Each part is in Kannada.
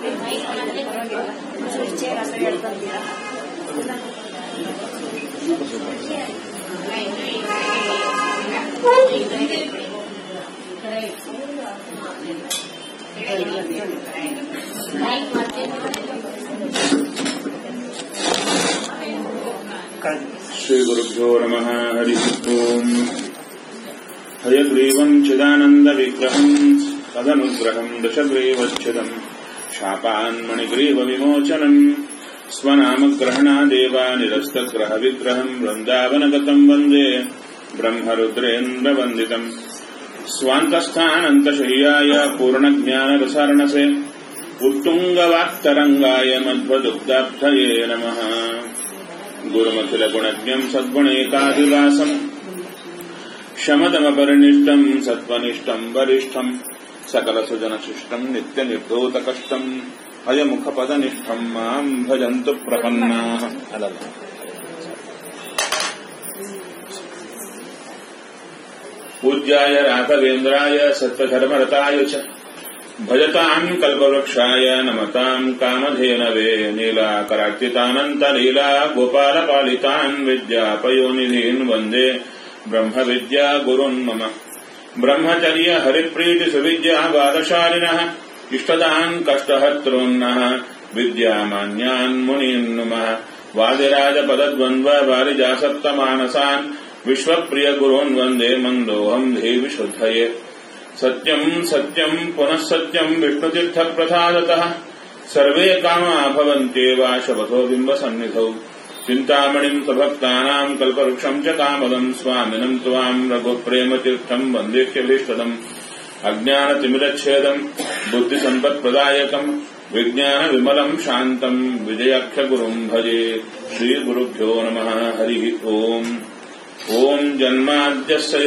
श्रीगुरुभ्यो नमः हरिः ओम् हयग्रीवम् चिदानन्दविग्रहम् तदनुग्रहम् दशग्रीवच्छिदम् शापान्मणिग्रीवविमोचनम् स्वनामग्रहणादेव निरस्तग्रहविग्रहम् वृन्दावनगतम् वन्दे ब्रह्मरुद्रेन्द्रवन्दितम् स्वान्तस्थानन्तशय्याय पूर्णज्ञानरसार्णसे उत्तुङ्गवाक्तरङ्गाय मध्वदुग्धाब्धये नमः गुरुमखिलगुणज्ञम् सद्गुणैकादिवासम् शमदमपरिनिष्टम् सत्त्वनिष्ठम् वरिष्ठम् सकलसुजनशिष्टम् नित्यनिर्धोतकष्टम् अयमुखपदनिष्ठम् माम् भजन्तु प्रपन्नाः अलल पूज्याय राघवेन्द्राय सत्त्वधर्मरताय च भजताम् कल्पवृक्षाय नमताम् कामधेनवे नीलाकरार्चितानन्तलीला गोपालपालितान् विद्यापयोनिधीन् वन्दे ब्रह्मविद्या गुरुन् मम ब्रह्मचर्य हरिप्रीतिसुविद्या बालशालिनः इष्टदान् कष्टहर्तॄन्नः विद्यामान्यान् मुनीन् नुमः वादिराजपदद्वन्द्व वारिजासप्तमानसान् विश्वप्रियगुरोन् वन्दे मन्दोऽहम् देवि शुद्धये सत्यम् सत्यम् पुनः सत्यम् विष्णुतीर्थप्रसादतः सर्वे कामा भवन्त्येव शवथो बिम्बसन्निधौ चिन्तामणिम् स्वभक्तानाम् कल्पवृक्षम् च कामदम् स्वामिनम् त्वाम् रघुप्रेमतीर्थम् वन्देह्यभीष्टदम् अज्ञानतिमिरच्छेदम् बुद्धिसम्पत्प्रदायकम् विज्ञानविमलम् शान्तम् विजयाख्यगुरुम् भजे श्रीगुरुभ्यो नमः हरिः ओम् ॐ जन्माद्यस्य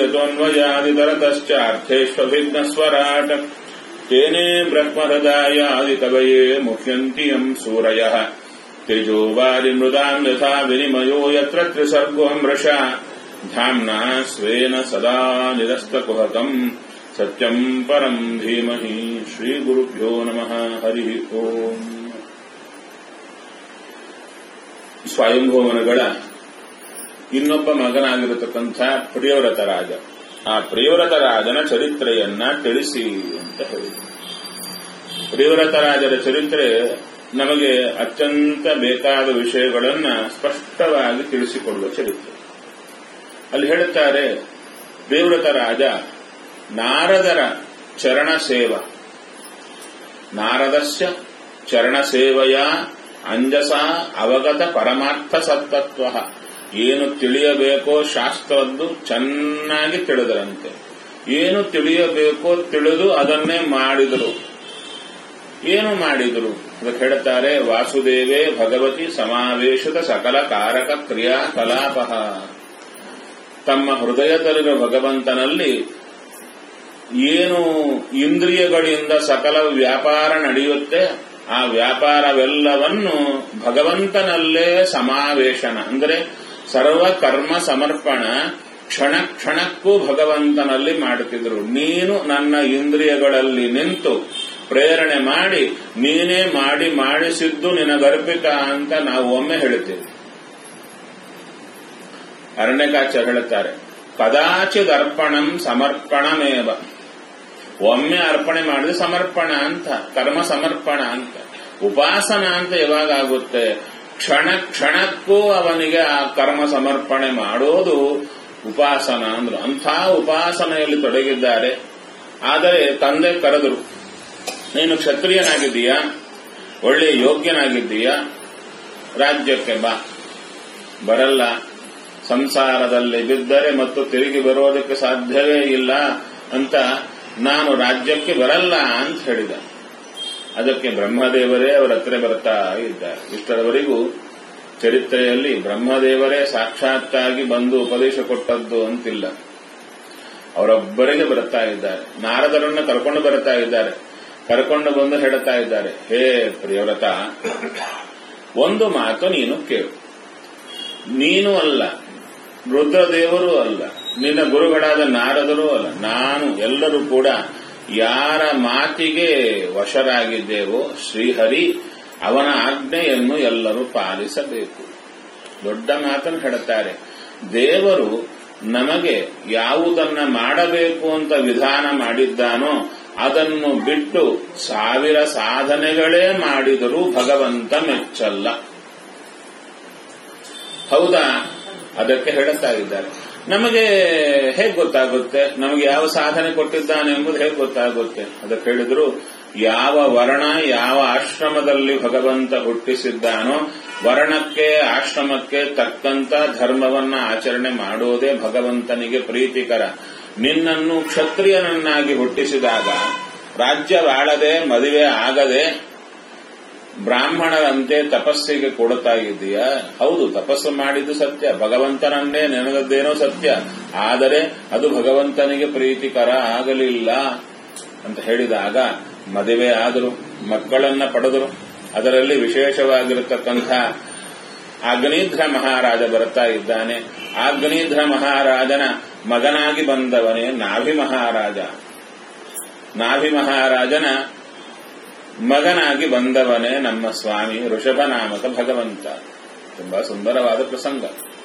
यतोऽन्वयादितरतश्चार्थेष्वभिघ्नस्वराट् तेने ब्रह्महृदायादिकवये मुह्यन्ति यम् सूरयः तेजो वारिमृदाम् यथा विनिमयो यत्र त्रिसर्गोऽम् मृषा धाम्ना स्वेन सदा निरस्तकुहकम् सत्यम् परम् धीमहि श्रीगुरुभ्यो नमः हरिः ओम् ಸ್ವಯಂಭವನಗಳ ಇನ್ನೊಬ್ಬ ಮಗನಾಗಿರತಕ್ಕಂಥ ಪ್ರಿಯವ್ರತ ರಾಜ ಆ ಪ್ರಿಯವ್ರತ ರಾಜನ ಚರಿತ್ರೆಯನ್ನ ತಿಳಿಸಿ ಅಂತ ಹೇಳಿ ಪ್ರಿಯವ್ರತ ರಾಜರ ಚರಿತ್ರೆ ನಮಗೆ ಅತ್ಯಂತ ಬೇಕಾದ ವಿಷಯಗಳನ್ನ ಸ್ಪಷ್ಟವಾಗಿ ತಿಳಿಸಿಕೊಡುವ ಚರಿತ್ರೆ ಅಲ್ಲಿ ಹೇಳುತ್ತಾರೆ ಪ್ರಿಯವ್ರತ ರಾಜ ನಾರದರ ಚರಣ ಸೇವ ನಾರದಸ್ಯ ಚರಣ ಸೇವೆಯ ಅಂಜಸ ಅವಗತ ಪರಮಾರ್ಥ ಸತ್ತತ್ವ ಏನು ತಿಳಿಯಬೇಕೋ ಶಾಸ್ತ್ರದ್ದು ಚೆನ್ನಾಗಿ ತಿಳಿದರಂತೆ ಏನು ತಿಳಿಯಬೇಕೋ ತಿಳಿದು ಅದನ್ನೇ ಮಾಡಿದರು ಏನು ಮಾಡಿದರು ಅದಕ್ಕೆ ಹೇಳುತ್ತಾರೆ ವಾಸುದೇವೇ ಭಗವತಿ ಸಮಾವೇಶದ ಸಕಲ ಕಾರಕ ಕ್ರಿಯಾ ಕಲಾಪ ತಮ್ಮ ಹೃದಯದಲ್ಲಿರುವ ಭಗವಂತನಲ್ಲಿ ಏನು ಇಂದ್ರಿಯಗಳಿಂದ ಸಕಲ ವ್ಯಾಪಾರ ನಡೆಯುತ್ತೆ ಆ ವ್ಯಾಪಾರವೆಲ್ಲವನ್ನು ಭಗವಂತನಲ್ಲೇ ಸಮಾವೇಶನ ಅಂದರೆ ಸರ್ವ ಕರ್ಮ ಸಮರ್ಪಣ ಕ್ಷಣ ಕ್ಷಣಕ್ಕೂ ಭಗವಂತನಲ್ಲಿ ಮಾಡುತ್ತಿದ್ರು ನೀನು ನನ್ನ ಇಂದ್ರಿಯಗಳಲ್ಲಿ ನಿಂತು ಪ್ರೇರಣೆ ಮಾಡಿ ನೀನೇ ಮಾಡಿ ಮಾಡಿಸಿದ್ದು ನಿನಗರ್ಪಿತ ಅಂತ ನಾವು ಒಮ್ಮೆ ಹೇಳುತ್ತೇವೆ ಅರಣ್ಯಕಾಚಾರ್ಯ ಹೇಳುತ್ತಾರೆ ಕದಾಚಿದರ್ಪಣಂ ಸಮರ್ಪಣಮೇವ ಒಮ್ಮೆ ಅರ್ಪಣೆ ಮಾಡಿದ್ರೆ ಸಮರ್ಪಣ ಅಂತ ಕರ್ಮ ಸಮರ್ಪಣ ಅಂತ ಉಪಾಸನ ಅಂತ ಯಾವಾಗ ಆಗುತ್ತೆ ಕ್ಷಣ ಕ್ಷಣಕ್ಕೂ ಅವನಿಗೆ ಆ ಕರ್ಮ ಸಮರ್ಪಣೆ ಮಾಡೋದು ಉಪಾಸನ ಅಂದ್ರು ಅಂಥ ಉಪಾಸನೆಯಲ್ಲಿ ತೊಡಗಿದ್ದಾರೆ ಆದರೆ ತಂದೆ ಕರೆದರು ನೀನು ಕ್ಷತ್ರಿಯನಾಗಿದ್ದೀಯಾ ಒಳ್ಳೆ ಯೋಗ್ಯನಾಗಿದ್ದೀಯಾ ರಾಜ್ಯಕ್ಕೆ ಬಾ ಬರಲ್ಲ ಸಂಸಾರದಲ್ಲಿ ಬಿದ್ದರೆ ಮತ್ತು ತಿರುಗಿ ಬರೋದಕ್ಕೆ ಸಾಧ್ಯವೇ ಇಲ್ಲ ಅಂತ ನಾನು ರಾಜ್ಯಕ್ಕೆ ಬರಲ್ಲ ಅಂತ ಹೇಳಿದ ಅದಕ್ಕೆ ಬ್ರಹ್ಮದೇವರೇ ಅವರ ಹತ್ರ ಬರ್ತಾ ಇದ್ದಾರೆ ಇಷ್ಟರವರೆಗೂ ಚರಿತ್ರೆಯಲ್ಲಿ ಬ್ರಹ್ಮದೇವರೇ ಸಾಕ್ಷಾತ್ತಾಗಿ ಬಂದು ಉಪದೇಶ ಕೊಟ್ಟದ್ದು ಅಂತಿಲ್ಲ ಅವರೊಬ್ಬರಿಗೆ ಬರ್ತಾ ಇದ್ದಾರೆ ನಾರದರನ್ನ ಕರ್ಕೊಂಡು ಬರ್ತಾ ಇದ್ದಾರೆ ಕರ್ಕೊಂಡು ಬಂದು ಹೇಳುತ್ತಾ ಇದ್ದಾರೆ ಹೇ ಪ್ರಿಯವ್ರತ ಒಂದು ಮಾತು ನೀನು ಕೇಳು ನೀನು ಅಲ್ಲ ರುದ್ರದೇವರು ಅಲ್ಲ ನಿನ್ನ ಗುರುಗಳಾದ ನಾರದರು ಅಲ್ಲ ನಾನು ಎಲ್ಲರೂ ಕೂಡ ಯಾರ ಮಾತಿಗೆ ವಶರಾಗಿದ್ದೇವೋ ಶ್ರೀಹರಿ ಅವನ ಆಜ್ಞೆಯನ್ನು ಎಲ್ಲರೂ ಪಾಲಿಸಬೇಕು ದೊಡ್ಡ ಮಾತನ್ನು ಹೇಳುತ್ತಾರೆ ದೇವರು ನಮಗೆ ಯಾವುದನ್ನ ಮಾಡಬೇಕು ಅಂತ ವಿಧಾನ ಮಾಡಿದ್ದಾನೋ ಅದನ್ನು ಬಿಟ್ಟು ಸಾವಿರ ಸಾಧನೆಗಳೇ ಮಾಡಿದರೂ ಭಗವಂತ ಮೆಚ್ಚಲ್ಲ ಹೌದಾ ಅದಕ್ಕೆ ಹೇಳುತ್ತಾ ಇದ್ದಾರೆ ನಮಗೆ ಹೇಗೆ ಗೊತ್ತಾಗುತ್ತೆ ನಮಗೆ ಯಾವ ಸಾಧನೆ ಕೊಟ್ಟಿದ್ದಾನೆ ಎಂಬುದು ಹೇಗೆ ಗೊತ್ತಾಗುತ್ತೆ ಅದಕ್ಕೆ ಹೇಳಿದ್ರು ಯಾವ ವರ್ಣ ಯಾವ ಆಶ್ರಮದಲ್ಲಿ ಭಗವಂತ ಹುಟ್ಟಿಸಿದ್ದಾನೋ ವರ್ಣಕ್ಕೆ ಆಶ್ರಮಕ್ಕೆ ತಕ್ಕಂತ ಧರ್ಮವನ್ನ ಆಚರಣೆ ಮಾಡೋದೇ ಭಗವಂತನಿಗೆ ಪ್ರೀತಿಕರ ನಿನ್ನನ್ನು ಕ್ಷತ್ರಿಯನನ್ನಾಗಿ ಹುಟ್ಟಿಸಿದಾಗ ರಾಜ್ಯವಾಳದೆ ಮದುವೆ ಆಗದೆ ಬ್ರಾಹ್ಮಣರಂತೆ ತಪಸ್ಸಿಗೆ ಕೊಡುತ್ತಾ ಇದೆಯಾ ಹೌದು ತಪಸ್ಸು ಮಾಡಿದ್ದು ಸತ್ಯ ಭಗವಂತನನ್ನೇ ನೆನೆದದ್ದೇನೋ ಸತ್ಯ ಆದರೆ ಅದು ಭಗವಂತನಿಗೆ ಪ್ರೀತಿಕರ ಆಗಲಿಲ್ಲ ಅಂತ ಹೇಳಿದಾಗ ಮದುವೆ ಆದರು ಮಕ್ಕಳನ್ನ ಪಡೆದರು ಅದರಲ್ಲಿ ವಿಶೇಷವಾಗಿರತಕ್ಕಂಥ ಅಗ್ನಿಧ್ರ ಮಹಾರಾಜ ಬರುತ್ತಾ ಇದ್ದಾನೆ ಅಗ್ನಿಧ್ರ ಮಹಾರಾಜನ ಮಗನಾಗಿ ಬಂದವನೇ ನಾಭಿ ಮಹಾರಾಜ ನಾಭಿ ಮಹಾರಾಜನ ಮಗನಾಗಿ ಬಂದವನೇ ನಮ್ಮ ಸ್ವಾಮಿ ಋಷಭನಾಮಕ ಭಗವಂತ ತುಂಬಾ ಸುಂದರವಾದ ಪ್ರಸಂಗ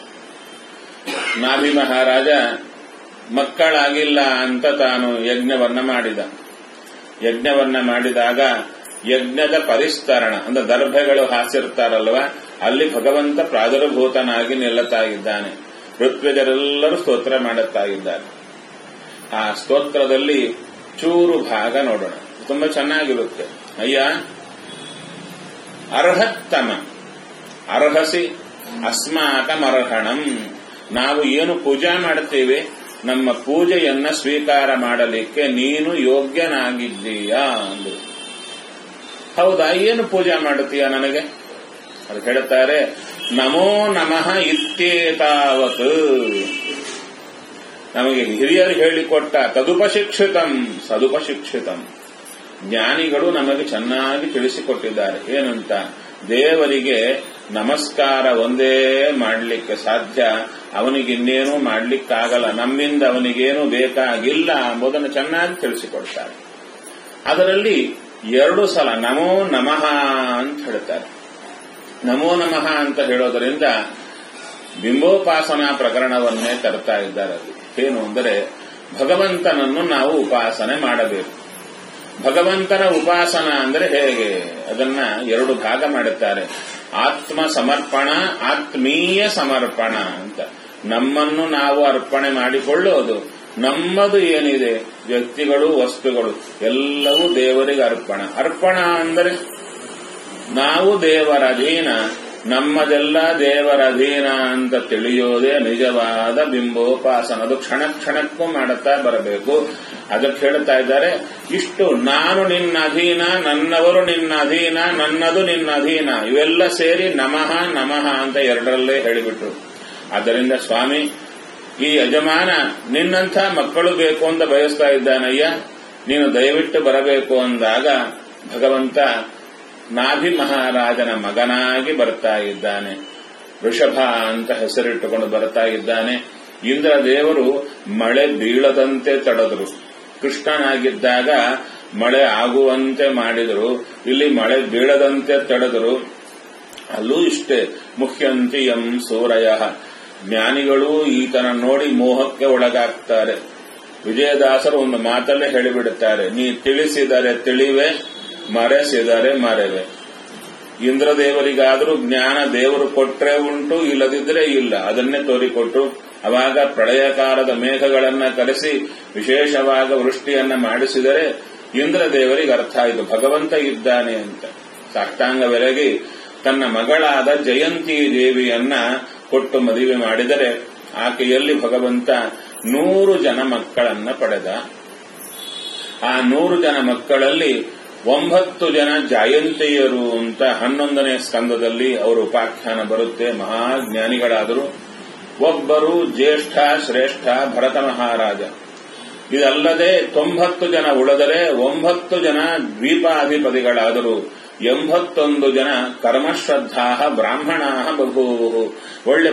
ನಾಭಿ ಮಹಾರಾಜ ಮಕ್ಕಳಾಗಿಲ್ಲ ಅಂತ ತಾನು ಯಜ್ಞವನ್ನ ಮಾಡಿದ ಯಜ್ಞವನ್ನ ಮಾಡಿದಾಗ ಯಜ್ಞದ ಪರಿಸ್ತರಣ ಅಂದ್ರೆ ದರ್ಭೆಗಳು ಹಾಸಿರ್ತಾರಲ್ವ ಅಲ್ಲಿ ಭಗವಂತ ಪ್ರಾದುರ್ಭೂತನಾಗಿ ನಿಲ್ಲುತ್ತಾ ಇದ್ದಾನೆ ಋತ್ವಿಜರೆಲ್ಲರೂ ಸ್ತೋತ್ರ ಮಾಡುತ್ತಾ ಇದ್ದಾರೆ ಆ ಸ್ತೋತ್ರದಲ್ಲಿ ಚೂರು ಭಾಗ ನೋಡೋಣ ತುಂಬಾ ಚೆನ್ನಾಗಿರುತ್ತೆ ಅಯ್ಯ ಅರ್ಹತ್ತಮ ಅರ್ಹಸಿ ಅಸ್ಮಾಕಮರ್ಹಣಂ ನಾವು ಏನು ಪೂಜಾ ಮಾಡುತ್ತೇವೆ ನಮ್ಮ ಪೂಜೆಯನ್ನ ಸ್ವೀಕಾರ ಮಾಡಲಿಕ್ಕೆ ನೀನು ಯೋಗ್ಯನಾಗಿದ್ದೀಯಾ ಅಂದ್ರು ಹೌದಾ ಏನು ಪೂಜೆ ಮಾಡುತ್ತೀಯ ನನಗೆ ಅದು ಹೇಳುತ್ತಾರೆ ನಮೋ ನಮಃ ಇತ್ಯೇತಾವತ್ ನಮಗೆ ಹಿರಿಯರು ಹೇಳಿಕೊಟ್ಟ ತದುಪಶಿಕ್ಷಿತಂ ಸದುಪಶಿಕ್ಷಿತಂ ಜ್ಞಾನಿಗಳು ನಮಗೆ ಚೆನ್ನಾಗಿ ತಿಳಿಸಿಕೊಟ್ಟಿದ್ದಾರೆ ಏನಂತ ದೇವರಿಗೆ ನಮಸ್ಕಾರ ಒಂದೇ ಮಾಡಲಿಕ್ಕೆ ಸಾಧ್ಯ ಅವನಿಗೆ ಇನ್ನೇನೂ ಮಾಡಲಿಕ್ಕಾಗಲ್ಲ ನಮ್ಮಿಂದ ಅವನಿಗೇನು ಬೇಕಾಗಿಲ್ಲ ಎಂಬುದನ್ನು ಚೆನ್ನಾಗಿ ತಿಳಿಸಿಕೊಡ್ತಾರೆ ಅದರಲ್ಲಿ ಎರಡು ಸಲ ನಮೋ ನಮಃ ಅಂತ ಹೇಳ್ತಾರೆ ನಮೋ ನಮಃ ಅಂತ ಹೇಳೋದರಿಂದ ಬಿಂಬೋಪಾಸನಾ ಪ್ರಕರಣವನ್ನೇ ತರ್ತಾ ಇದ್ದಾರೆ ಅಲ್ಲಿ ಏನು ಅಂದರೆ ಭಗವಂತನನ್ನು ನಾವು ಉಪಾಸನೆ ಮಾಡಬೇಕು ಭಗವಂತನ ಉಪಾಸನ ಅಂದರೆ ಹೇಗೆ ಅದನ್ನ ಎರಡು ಭಾಗ ಮಾಡುತ್ತಾರೆ ಆತ್ಮ ಸಮರ್ಪಣ ಆತ್ಮೀಯ ಸಮರ್ಪಣ ಅಂತ ನಮ್ಮನ್ನು ನಾವು ಅರ್ಪಣೆ ಮಾಡಿಕೊಳ್ಳೋದು ನಮ್ಮದು ಏನಿದೆ ವ್ಯಕ್ತಿಗಳು ವಸ್ತುಗಳು ಎಲ್ಲವೂ ದೇವರಿಗೆ ಅರ್ಪಣ ಅರ್ಪಣ ಅಂದರೆ ನಾವು ದೇವರ ಅಧೀನ ನಮ್ಮದೆಲ್ಲ ದೇವರ ಅಧೀನ ಅಂತ ತಿಳಿಯೋದೇ ನಿಜವಾದ ಬಿಂಬೋಪಾಸನ ಅದು ಕ್ಷಣ ಕ್ಷಣಕ್ಕೂ ಮಾಡುತ್ತಾ ಬರಬೇಕು ಅದಕ್ಕೆ ಹೇಳ್ತಾ ಇದ್ದಾರೆ ಇಷ್ಟು ನಾನು ನಿನ್ನ ಅಧೀನ ನನ್ನವರು ನಿನ್ನ ಅಧೀನ ನನ್ನದು ನಿನ್ನ ಅಧೀನ ಇವೆಲ್ಲ ಸೇರಿ ನಮಃ ನಮಃ ಅಂತ ಎರಡರಲ್ಲೇ ಹೇಳಿಬಿಟ್ರು ಆದ್ದರಿಂದ ಸ್ವಾಮಿ ಈ ಯಜಮಾನ ನಿನ್ನಂಥ ಮಕ್ಕಳು ಬೇಕು ಅಂತ ಬಯಸ್ತಾ ಇದ್ದಾನಯ್ಯ ನೀನು ದಯವಿಟ್ಟು ಬರಬೇಕು ಅಂದಾಗ ಭಗವಂತ ನಾಭಿ ಮಹಾರಾಜನ ಮಗನಾಗಿ ಬರ್ತಾ ಇದ್ದಾನೆ ವೃಷಭ ಅಂತ ಹೆಸರಿಟ್ಟುಕೊಂಡು ಬರ್ತಾ ಇದ್ದಾನೆ ಇಂದ್ರ ದೇವರು ಮಳೆ ಬೀಳದಂತೆ ತಡೆದರು ಕೃಷ್ಣನಾಗಿದ್ದಾಗ ಮಳೆ ಆಗುವಂತೆ ಮಾಡಿದರು ಇಲ್ಲಿ ಮಳೆ ಬೀಳದಂತೆ ತಡೆದರು ಅಲ್ಲೂ ಇಷ್ಟೇ ಮುಖ್ಯಂತಿ ಎಂ ಸೂರಯ ಜ್ಞಾನಿಗಳು ಈತನ ನೋಡಿ ಮೋಹಕ್ಕೆ ಒಳಗಾಗ್ತಾರೆ ವಿಜಯದಾಸರು ಒಂದು ಮಾತಲ್ಲೇ ಹೇಳಿಬಿಡುತ್ತಾರೆ ನೀ ತಿಳಿಸಿದರೆ ತಿಳಿವೆ ಮರೆಸಿದರೆ ಮರೆವೆ ಇಂದ್ರದೇವರಿಗಾದರೂ ಜ್ಞಾನ ದೇವರು ಕೊಟ್ರೆ ಉಂಟು ಇಲ್ಲದಿದ್ರೆ ಇಲ್ಲ ಅದನ್ನೇ ತೋರಿಕೊಟ್ರು ಅವಾಗ ಪ್ರಳಯಕಾಲದ ಮೇಘಗಳನ್ನ ಕರೆಸಿ ವಿಶೇಷವಾದ ವೃಷ್ಟಿಯನ್ನ ಮಾಡಿಸಿದರೆ ಇಂದ್ರದೇವರಿಗೆ ಅರ್ಥ ಆಯಿತು ಭಗವಂತ ಇದ್ದಾನೆ ಅಂತ ಸಾಷ್ಟಾಂಗ ಬೆರಗಿ ತನ್ನ ಮಗಳಾದ ಜಯಂತಿ ದೇವಿಯನ್ನ ಕೊಟ್ಟು ಮದುವೆ ಮಾಡಿದರೆ ಆಕೆಯಲ್ಲಿ ಭಗವಂತ ನೂರು ಜನ ಮಕ್ಕಳನ್ನ ಪಡೆದ ಆ ನೂರು ಜನ ಮಕ್ಕಳಲ್ಲಿ ಒಂಬತ್ತು ಜನ ಜಾಯಂತಿಯರು ಅಂತ ಹನ್ನೊಂದನೇ ಸ್ಕಂದದಲ್ಲಿ ಅವರ ಉಪಾಖ್ಯಾನ ಬರುತ್ತೆ ಮಹಾಜ್ಞಾನಿಗಳಾದರು ಒಬ್ಬರು ಜ್ಯೇಷ್ಠ ಶ್ರೇಷ್ಠ ಭರತ ಮಹಾರಾಜ ಇದಲ್ಲದೆ ತೊಂಬತ್ತು ಜನ ಉಳಿದರೆ ಒಂಬತ್ತು ಜನ ದ್ವೀಪಾಧಿಪತಿಗಳಾದರು ಎಂಬತ್ತೊಂದು ಜನ ಕರ್ಮಶ್ರದ್ಧಾ ಬ್ರಾಹ್ಮಣ ಬಹುವು ಒಳ್ಳೆ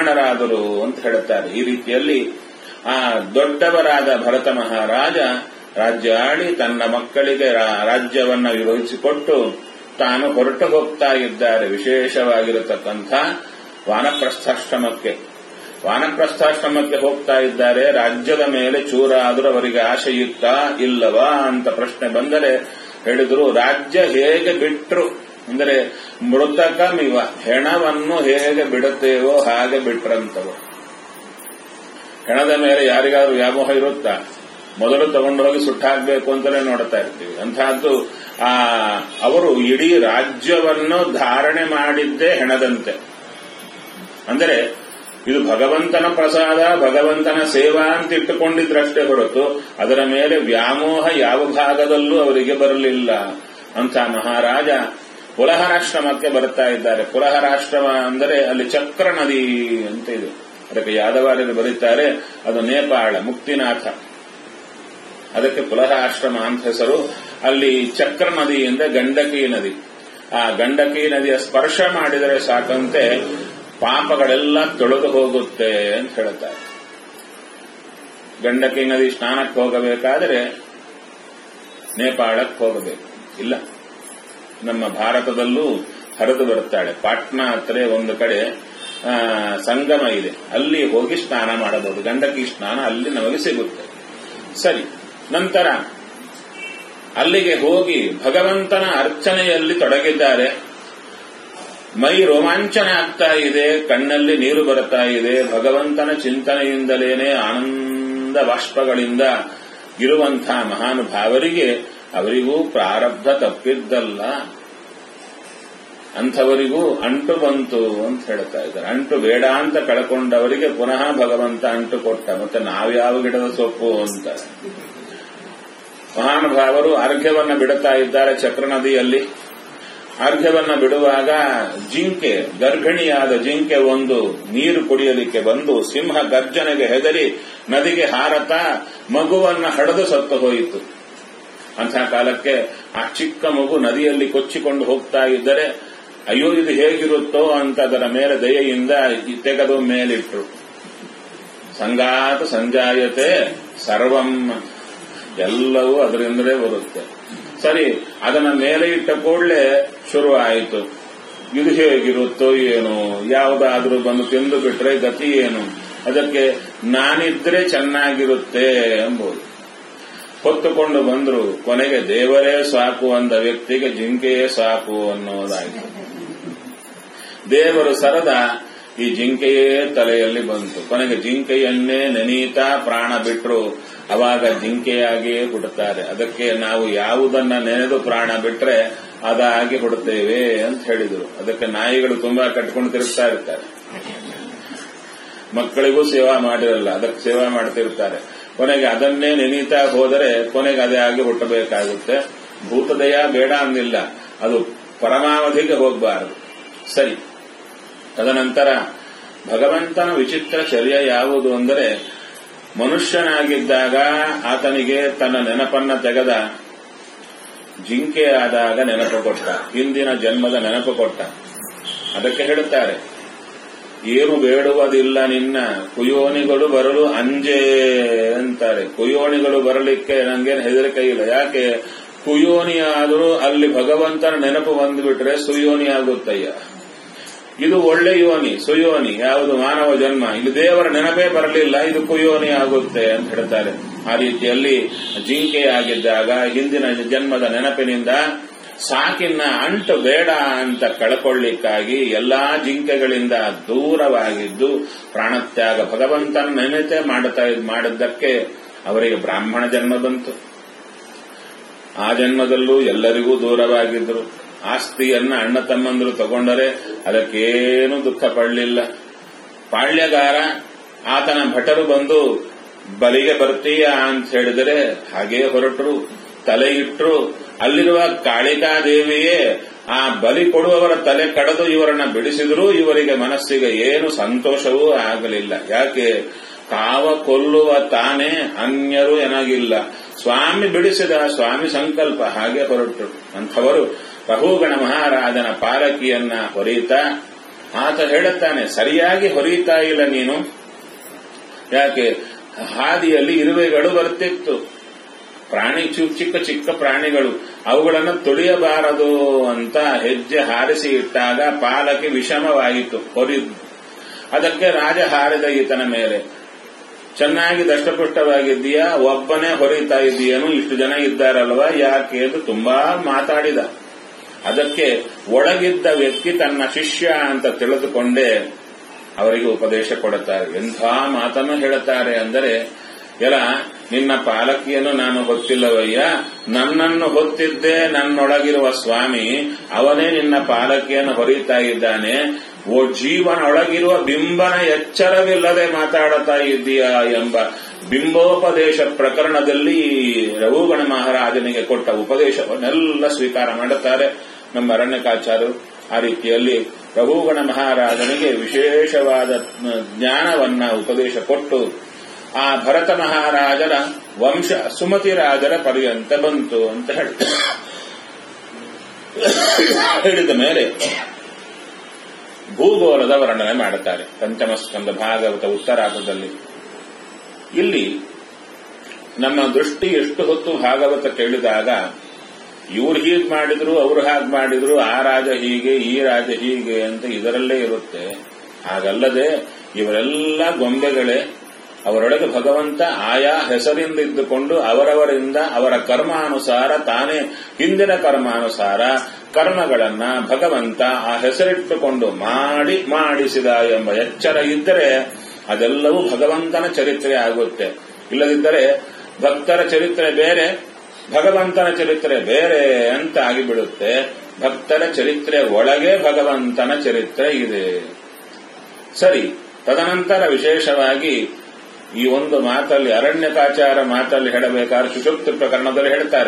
ಬ್ರಾಹ್ಮಣರಾದರು ಅಂತ ಹೇಳುತ್ತಾರೆ ಈ ರೀತಿಯಲ್ಲಿ ಆ ದೊಡ್ಡವರಾದ ಭರತ ಮಹಾರಾಜ ರಾಜ್ಯ ಆಡಿ ತನ್ನ ಮಕ್ಕಳಿಗೆ ರಾ- ರಾಜ್ಯವನ್ನ ವಿಭಜಿಸಿಕೊಟ್ಟು ತಾನು ಹೊರಟು ಹೋಗ್ತಾ ಇದ್ದಾರೆ ವಿಶೇಷವಾಗಿರತಕ್ಕಂಥ ವಾನಪ್ರಸ್ಥಾಶ್ರಮಕ್ಕೆ ವಾನಪ್ರಸ್ಥಾಶ್ರಮಕ್ಕೆ ಹೋಗ್ತಾ ಇದ್ದಾರೆ ರಾಜ್ಯದ ಮೇಲೆ ಚೂರ ಆದರೂ ಅವರಿಗೆ ಆಶೆ ಇತ್ತಾ ಇಲ್ಲವಾ ಅಂತ ಪ್ರಶ್ನೆ ಬಂದರೆ ಹೇಳಿದ್ರು ರಾಜ್ಯ ಹೇಗೆ ಬಿಟ್ರು ಅಂದರೆ ಮೃತಕಮಿವ ಹೆಣವನ್ನು ಹೇಗೆ ಬಿಡುತ್ತೇವೋ ಹಾಗೆ ಬಿಟ್ರಂತವು ಹೆಣದ ಮೇಲೆ ಯಾರಿಗಾದ್ರೂ ವ್ಯಾಮೋಹ ಇರುತ್ತಾ ಮೊದಲು ತಗೊಂಡು ಹೋಗಿ ಸುಟ್ಟಾಕ್ಬೇಕು ಅಂತಲೇ ನೋಡ್ತಾ ಇರ್ತೀವಿ ಅಂತಹದ್ದು ಆ ಅವರು ಇಡೀ ರಾಜ್ಯವನ್ನು ಧಾರಣೆ ಮಾಡಿದ್ದೇ ಹೆಣದಂತೆ ಅಂದರೆ ಇದು ಭಗವಂತನ ಪ್ರಸಾದ ಭಗವಂತನ ಸೇವಾ ಅಂತ ಇಟ್ಟುಕೊಂಡಿದ್ರಷ್ಟೇ ಹೊರತು ಅದರ ಮೇಲೆ ವ್ಯಾಮೋಹ ಯಾವ ಭಾಗದಲ್ಲೂ ಅವರಿಗೆ ಬರಲಿಲ್ಲ ಅಂತ ಮಹಾರಾಜ ಪುಲಹರಾಶ್ರಮಕ್ಕೆ ಬರ್ತಾ ಇದ್ದಾರೆ ಪುಲಹರಾಶ್ರಮ ಅಂದರೆ ಅಲ್ಲಿ ಚಕ್ರ ನದಿ ಅಂತ ಇದೆ ಅದಕ್ಕೆ ಯಾದವಾರ್ಯರು ಬರೀತಾರೆ ಅದು ನೇಪಾಳ ಮುಕ್ತಿನಾಥ ಅದಕ್ಕೆ ಪುಲಹರಾಶ್ರಮ ಅಂತ ಹೆಸರು ಅಲ್ಲಿ ಚಕ್ರ ನದಿಯಿಂದ ಗಂಡಕಿ ನದಿ ಆ ಗಂಡಕಿ ನದಿಯ ಸ್ಪರ್ಶ ಮಾಡಿದರೆ ಸಾಕಂತೆ ಪಾಪಗಳೆಲ್ಲ ತೊಳೆದು ಹೋಗುತ್ತೆ ಅಂತ ಹೇಳ್ತಾರೆ ಗಂಡಕಿ ನದಿ ಸ್ನಾನಕ್ಕೆ ಹೋಗಬೇಕಾದರೆ ನೇಪಾಳಕ್ಕೆ ಹೋಗಬೇಕು ಇಲ್ಲ ನಮ್ಮ ಭಾರತದಲ್ಲೂ ಹರಿದು ಬರ್ತಾಳೆ ಪಾಟ್ನಾ ಹತ್ರ ಒಂದು ಕಡೆ ಆ, ಸಂಗಮ ಇದೆ ಅಲ್ಲಿ ಹೋಗಿ ಸ್ನಾನ ಮಾಡಬಹುದು ಗಂಡಕಿ ಸ್ನಾನ ಅಲ್ಲಿ ನಮಗೆ ಸಿಗುತ್ತೆ ಸರಿ ನಂತರ ಅಲ್ಲಿಗೆ ಹೋಗಿ ಭಗವಂತನ ಅರ್ಚನೆಯಲ್ಲಿ ತೊಡಗಿದ್ದಾರೆ ಮೈ ರೋಮಾಂಚನ ಆಗ್ತಾ ಇದೆ ಕಣ್ಣಲ್ಲಿ ನೀರು ಬರ್ತಾ ಇದೆ ಭಗವಂತನ ಚಿಂತನೆಯಿಂದಲೇನೆ ಆನಂದ ಬಾಷ್ಪಗಳಿಂದ ಇರುವಂತಹ ಮಹಾನುಭಾವರಿಗೆ ಅವರಿಗೂ ಪ್ರಾರಬ್ಧ ತಪ್ಪಿದ್ದಲ್ಲ ಅಂಥವರಿಗೂ ಅಂಟು ಬಂತು ಅಂತ ಹೇಳ್ತಾ ಇದ್ದಾರೆ ಅಂಟು ಬೇಡ ಅಂತ ಕಳ್ಕೊಂಡವರಿಗೆ ಪುನಃ ಭಗವಂತ ಅಂಟು ಕೊಟ್ಟ ಮತ್ತೆ ನಾವ್ಯಾವ ಗಿಡದ ಸೊಪ್ಪು ಅಂತ ಮಹಾನುಭಾವರು ಅರ್ಘ್ಯವನ್ನ ಬಿಡುತ್ತಾ ಇದ್ದಾರೆ ಚಕ್ರ ನದಿಯಲ್ಲಿ ಅರ್ಘ್ಯವನ್ನ ಬಿಡುವಾಗ ಜಿಂಕೆ ಗರ್ಭಿಣಿಯಾದ ಜಿಂಕೆ ಒಂದು ನೀರು ಕುಡಿಯಲಿಕ್ಕೆ ಬಂದು ಸಿಂಹ ಗರ್ಜನೆಗೆ ಹೆದರಿ ನದಿಗೆ ಹಾರತಾ ಮಗುವನ್ನ ಹಡೆದು ಸತ್ತು ಹೋಯಿತು ಅಂತಹ ಕಾಲಕ್ಕೆ ಆ ಚಿಕ್ಕ ಮಗು ನದಿಯಲ್ಲಿ ಕೊಚ್ಚಿಕೊಂಡು ಹೋಗ್ತಾ ಇದ್ದರೆ ಅಯ್ಯೋ ಇದು ಹೇಗಿರುತ್ತೋ ಅಂತ ಅದರ ಮೇಲೆ ದಯೆಯಿಂದ ಈ ತೆಗೆದು ಮೇಲಿಟ್ರು ಸಂಗಾತ ಸಂಜಾಯತೆ ಸರ್ವಂ ಎಲ್ಲವೂ ಅದರಿಂದಲೇ ಬರುತ್ತೆ ಸರಿ ಅದನ್ನ ಮೇಲೆ ಇಟ್ಟ ಕೂಡಲೇ ಶುರು ಆಯಿತು ಇದು ಹೇಗಿರುತ್ತೋ ಏನು ಯಾವುದಾದ್ರೂ ಬಂದು ತಿಂದು ಬಿಟ್ರೆ ಗತಿ ಏನು ಅದಕ್ಕೆ ನಾನಿದ್ರೆ ಚೆನ್ನಾಗಿರುತ್ತೆ ಎಂಬುದು ಹೊತ್ತುಕೊಂಡು ಬಂದ್ರು ಕೊನೆಗೆ ದೇವರೇ ಸಾಕು ಅಂದ ವ್ಯಕ್ತಿಗೆ ಜಿಂಕೆಯೇ ಸಾಕು ಅನ್ನೋದಾಯಿತು ದೇವರು ಸರದ ಈ ಜಿಂಕೆಯೇ ತಲೆಯಲ್ಲಿ ಬಂತು ಕೊನೆಗೆ ಜಿಂಕೆಯನ್ನೇ ನೆನೀತಾ ಪ್ರಾಣ ಬಿಟ್ರು ಅವಾಗ ಜಿಂಕೆಯಾಗಿಯೇ ಹುಡುತ್ತಾರೆ ಅದಕ್ಕೆ ನಾವು ಯಾವುದನ್ನ ನೆನೆದು ಪ್ರಾಣ ಬಿಟ್ರೆ ಅದಾಗಿ ಹುಡುತ್ತೇವೆ ಅಂತ ಹೇಳಿದರು ಅದಕ್ಕೆ ನಾಯಿಗಳು ತುಂಬಾ ಕಟ್ಕೊಂಡು ತಿರುಗ್ತಾ ಇರ್ತಾರೆ ಮಕ್ಕಳಿಗೂ ಸೇವಾ ಮಾಡಿರಲ್ಲ ಅದಕ್ಕೆ ಸೇವಾ ಮಾಡ್ತಿರ್ತಾರೆ ಕೊನೆಗೆ ಅದನ್ನೇ ನೆನೀತಾ ಹೋದರೆ ಕೊನೆಗೆ ಅದೇ ಆಗಿ ಹುಟ್ಟಬೇಕಾಗುತ್ತೆ ಭೂತದಯ ಬೇಡ ಅಂದಿಲ್ಲ ಅದು ಪರಮಾವಧಿಗೆ ಹೋಗಬಾರದು ಸರಿ ತದನಂತರ ಭಗವಂತನ ವಿಚಿತ್ರ ಚರ್ಯ ಯಾವುದು ಅಂದರೆ ಮನುಷ್ಯನಾಗಿದ್ದಾಗ ಆತನಿಗೆ ತನ್ನ ನೆನಪನ್ನ ತೆಗೆದ ಜಿಂಕೆ ಆದಾಗ ನೆನಪು ಕೊಟ್ಟ ಹಿಂದಿನ ಜನ್ಮದ ನೆನಪು ಕೊಟ್ಟ ಅದಕ್ಕೆ ಹೇಳುತ್ತಾರೆ ಏನು ಬೇಡುವುದಿಲ್ಲ ನಿನ್ನ ಕುಯೋನಿಗಳು ಬರಲು ಅಂಜೆ ಅಂತಾರೆ ಕುಯೋನಿಗಳು ಬರಲಿಕ್ಕೆ ನಂಗೇನು ಹೆದರಿಕೆ ಇಲ್ಲ ಯಾಕೆ ಕುಯೋನಿ ಆದರೂ ಅಲ್ಲಿ ಭಗವಂತನ ನೆನಪು ಬಂದ್ಬಿಟ್ರೆ ಸುಯೋನಿ ಆಗುತ್ತಯ್ಯ ಇದು ಒಳ್ಳೆ ಯೋನಿ ಸುಯೋನಿ ಯಾವುದು ಮಾನವ ಜನ್ಮ ಇಲ್ಲಿ ದೇವರ ನೆನಪೇ ಬರಲಿಲ್ಲ ಇದು ಕುಯೋನಿ ಆಗುತ್ತೆ ಅಂತ ಹೇಳ್ತಾರೆ ಆ ರೀತಿಯಲ್ಲಿ ಜಿಂಕೆ ಆಗಿದ್ದಾಗ ಹಿಂದಿನ ಜನ್ಮದ ನೆನಪಿನಿಂದ ಸಾಕಿನ ಅಂಟು ಬೇಡ ಅಂತ ಕಳ್ಕೊಳ್ಳಿಕ್ಕಾಗಿ ಎಲ್ಲಾ ಜಿಂಕೆಗಳಿಂದ ದೂರವಾಗಿದ್ದು ಪ್ರಾಣತ್ಯಾಗ ಭಗವಂತನ ನೆನತೆ ಮಾಡುತ್ತಾ ಮಾಡಿದ್ದಕ್ಕೆ ಅವರಿಗೆ ಬ್ರಾಹ್ಮಣ ಜನ್ಮ ಬಂತು ಆ ಜನ್ಮದಲ್ಲೂ ಎಲ್ಲರಿಗೂ ದೂರವಾಗಿದ್ರು ಆಸ್ತಿಯನ್ನ ಅಣ್ಣ ತಮ್ಮಂದರು ತಗೊಂಡರೆ ಅದಕ್ಕೇನು ದುಃಖ ಪಡಲಿಲ್ಲ ಪಾಳ್ಯಗಾರ ಆತನ ಭಟರು ಬಂದು ಬಲಿಗೆ ಬರ್ತೀಯ ಅಂತ ಹೇಳಿದರೆ ಹಾಗೇ ಹೊರಟರು ತಲೆ ಇಟ್ಟರು ಅಲ್ಲಿರುವ ಕಾಳಿಕಾದೇವಿಯೇ ಆ ಬಲಿ ಕೊಡುವವರ ತಲೆ ಕಡಿದು ಇವರನ್ನ ಬಿಡಿಸಿದರೂ ಇವರಿಗೆ ಮನಸ್ಸಿಗೆ ಏನು ಸಂತೋಷವೂ ಆಗಲಿಲ್ಲ ಯಾಕೆ ಕಾವ ಕೊಲ್ಲುವ ತಾನೇ ಅನ್ಯರು ಏನಾಗಿಲ್ಲ ಸ್ವಾಮಿ ಬಿಡಿಸಿದ ಸ್ವಾಮಿ ಸಂಕಲ್ಪ ಹಾಗೆ ಹೊರಟರು ಅಂಥವರು ರಹುಗಣ ಮಹಾರಾಜನ ಪಾಲಕಿಯನ್ನ ಹೊರೀತಾ ಆತ ಹೇಳುತ್ತಾನೆ ಸರಿಯಾಗಿ ಹೊರೀತಾ ಇಲ್ಲ ನೀನು ಯಾಕೆ ಹಾದಿಯಲ್ಲಿ ಇರುವೆಗಳು ಬರ್ತಿತ್ತು ಪ್ರಾಣಿ ಚಿ- ಚಿಕ್ಕ ಚಿಕ್ಕ ಪ್ರಾಣಿಗಳು ಅವುಗಳನ್ನು ತುಳಿಯಬಾರದು ಅಂತ ಹೆಜ್ಜೆ ಹಾರಿಸಿ ಇಟ್ಟಾಗ ಪಾಲಕಿ ವಿಷಮವಾಯಿತು ಹೊರಿದ್ದು ಅದಕ್ಕೆ ರಾಜ ಹಾರಿದ ಈತನ ಮೇಲೆ ಚೆನ್ನಾಗಿ ದಷ್ಟಪುಷ್ಟವಾಗಿದ್ದೀಯಾ ಒಬ್ಬನೇ ಹೊರೀತಾ ಇದ್ದೀಯನು ಇಷ್ಟು ಜನ ಇದ್ದಾರಲ್ವಾ ಯಾಕೆ ಎಂದು ತುಂಬಾ ಮಾತಾಡಿದ ಅದಕ್ಕೆ ಒಳಗಿದ್ದ ವ್ಯಕ್ತಿ ತನ್ನ ಶಿಷ್ಯ ಅಂತ ತಿಳಿದುಕೊಂಡೇ ಅವರಿಗೆ ಉಪದೇಶ ಕೊಡುತ್ತಾರೆ ಎಂಥ ಮಾತನ್ನು ಹೇಳುತ್ತಾರೆ ಅಂದರೆ ಎಲ ನಿನ್ನ ಪಾಲಕಿಯನ್ನು ನಾನು ಹೊತ್ತಿಲ್ಲವಯ್ಯ ನನ್ನನ್ನು ಹೊತ್ತಿದ್ದೇ ನನ್ನೊಳಗಿರುವ ಸ್ವಾಮಿ ಅವನೇ ನಿನ್ನ ಪಾಲಕಿಯನ್ನು ಹೊರೀತಾ ಇದ್ದಾನೆ ಓ ಜೀವನೊಳಗಿರುವ ಬಿಂಬನ ಎಚ್ಚರವಿಲ್ಲದೆ ಮಾತಾಡುತ್ತಾ ಇದ್ದೀಯಾ ಎಂಬ ಬಿಂಬೋಪದೇಶ ಪ್ರಕರಣದಲ್ಲಿ ರಘುಗಣ ಮಹಾರಾಜನಿಗೆ ಕೊಟ್ಟ ಉಪದೇಶವನ್ನೆಲ್ಲ ಸ್ವೀಕಾರ ಮಾಡುತ್ತಾರೆ ನಮ್ಮ ಅರಣ್ಯಕಾಚಾರ್ಯರು ಆ ರೀತಿಯಲ್ಲಿ ರಘುಗಣ ಮಹಾರಾಜನಿಗೆ ವಿಶೇಷವಾದ ಜ್ಞಾನವನ್ನ ಉಪದೇಶ ಕೊಟ್ಟು ಆ ಭರತ ಮಹಾರಾಜರ ವಂಶ ಸುಮತಿ ರಾಜರ ಪರ್ಯಂತ ಬಂತು ಅಂತ ಹೇಳ್ತಾರೆ ಹೇಳಿದ ಮೇಲೆ ಭೂಗೋಳದ ವರ್ಣನೆ ಮಾಡುತ್ತಾರೆ ಪಂಚಮಸ್ಕಂದ ಭಾಗವತ ಉತ್ತರಾರ್ಧದಲ್ಲಿ ಇಲ್ಲಿ ನಮ್ಮ ದೃಷ್ಟಿ ಎಷ್ಟು ಹೊತ್ತು ಭಾಗವತ ಕೇಳಿದಾಗ ಇವ್ರು ಹೀಗೆ ಮಾಡಿದ್ರು ಅವ್ರು ಹಾಗೆ ಮಾಡಿದ್ರು ಆ ರಾಜ ಹೀಗೆ ಈ ರಾಜ ಹೀಗೆ ಅಂತ ಇದರಲ್ಲೇ ಇರುತ್ತೆ ಹಾಗಲ್ಲದೆ ಇವರೆಲ್ಲ ಗೊಂಬೆಗಳೇ ಅವರೊಳಗೆ ಭಗವಂತ ಆಯಾ ಹೆಸರಿಂದ ಇದ್ದುಕೊಂಡು ಅವರವರಿಂದ ಅವರ ಕರ್ಮಾನುಸಾರ ತಾನೇ ಹಿಂದಿನ ಕರ್ಮಾನುಸಾರ ಕರ್ಮಗಳನ್ನ ಭಗವಂತ ಆ ಹೆಸರಿಟ್ಟುಕೊಂಡು ಮಾಡಿ ಮಾಡಿಸಿದ ಎಂಬ ಎಚ್ಚರ ಇದ್ದರೆ ಅದೆಲ್ಲವೂ ಭಗವಂತನ ಚರಿತ್ರೆ ಆಗುತ್ತೆ ಇಲ್ಲದಿದ್ದರೆ ಭಕ್ತರ ಚರಿತ್ರೆ ಬೇರೆ ಭಗವಂತನ ಚರಿತ್ರೆ ಬೇರೆ ಅಂತ ಆಗಿಬಿಡುತ್ತೆ ಭಕ್ತರ ಚರಿತ್ರೆ ಒಳಗೆ ಭಗವಂತನ ಚರಿತ್ರೆ ಇದೆ ಸರಿ ತದನಂತರ ವಿಶೇಷವಾಗಿ ಈ ಒಂದು ಮಾತಲ್ಲಿ ಅರಣ್ಯಕಾಚಾರ ಮಾತಲ್ಲಿ ಹೇಳಬೇಕಾದ್ರೆ ಸುಷುಪ್ತಿ ಪ್ರಕರಣದಲ್ಲಿ ಹೇಳ್ತಾರೆ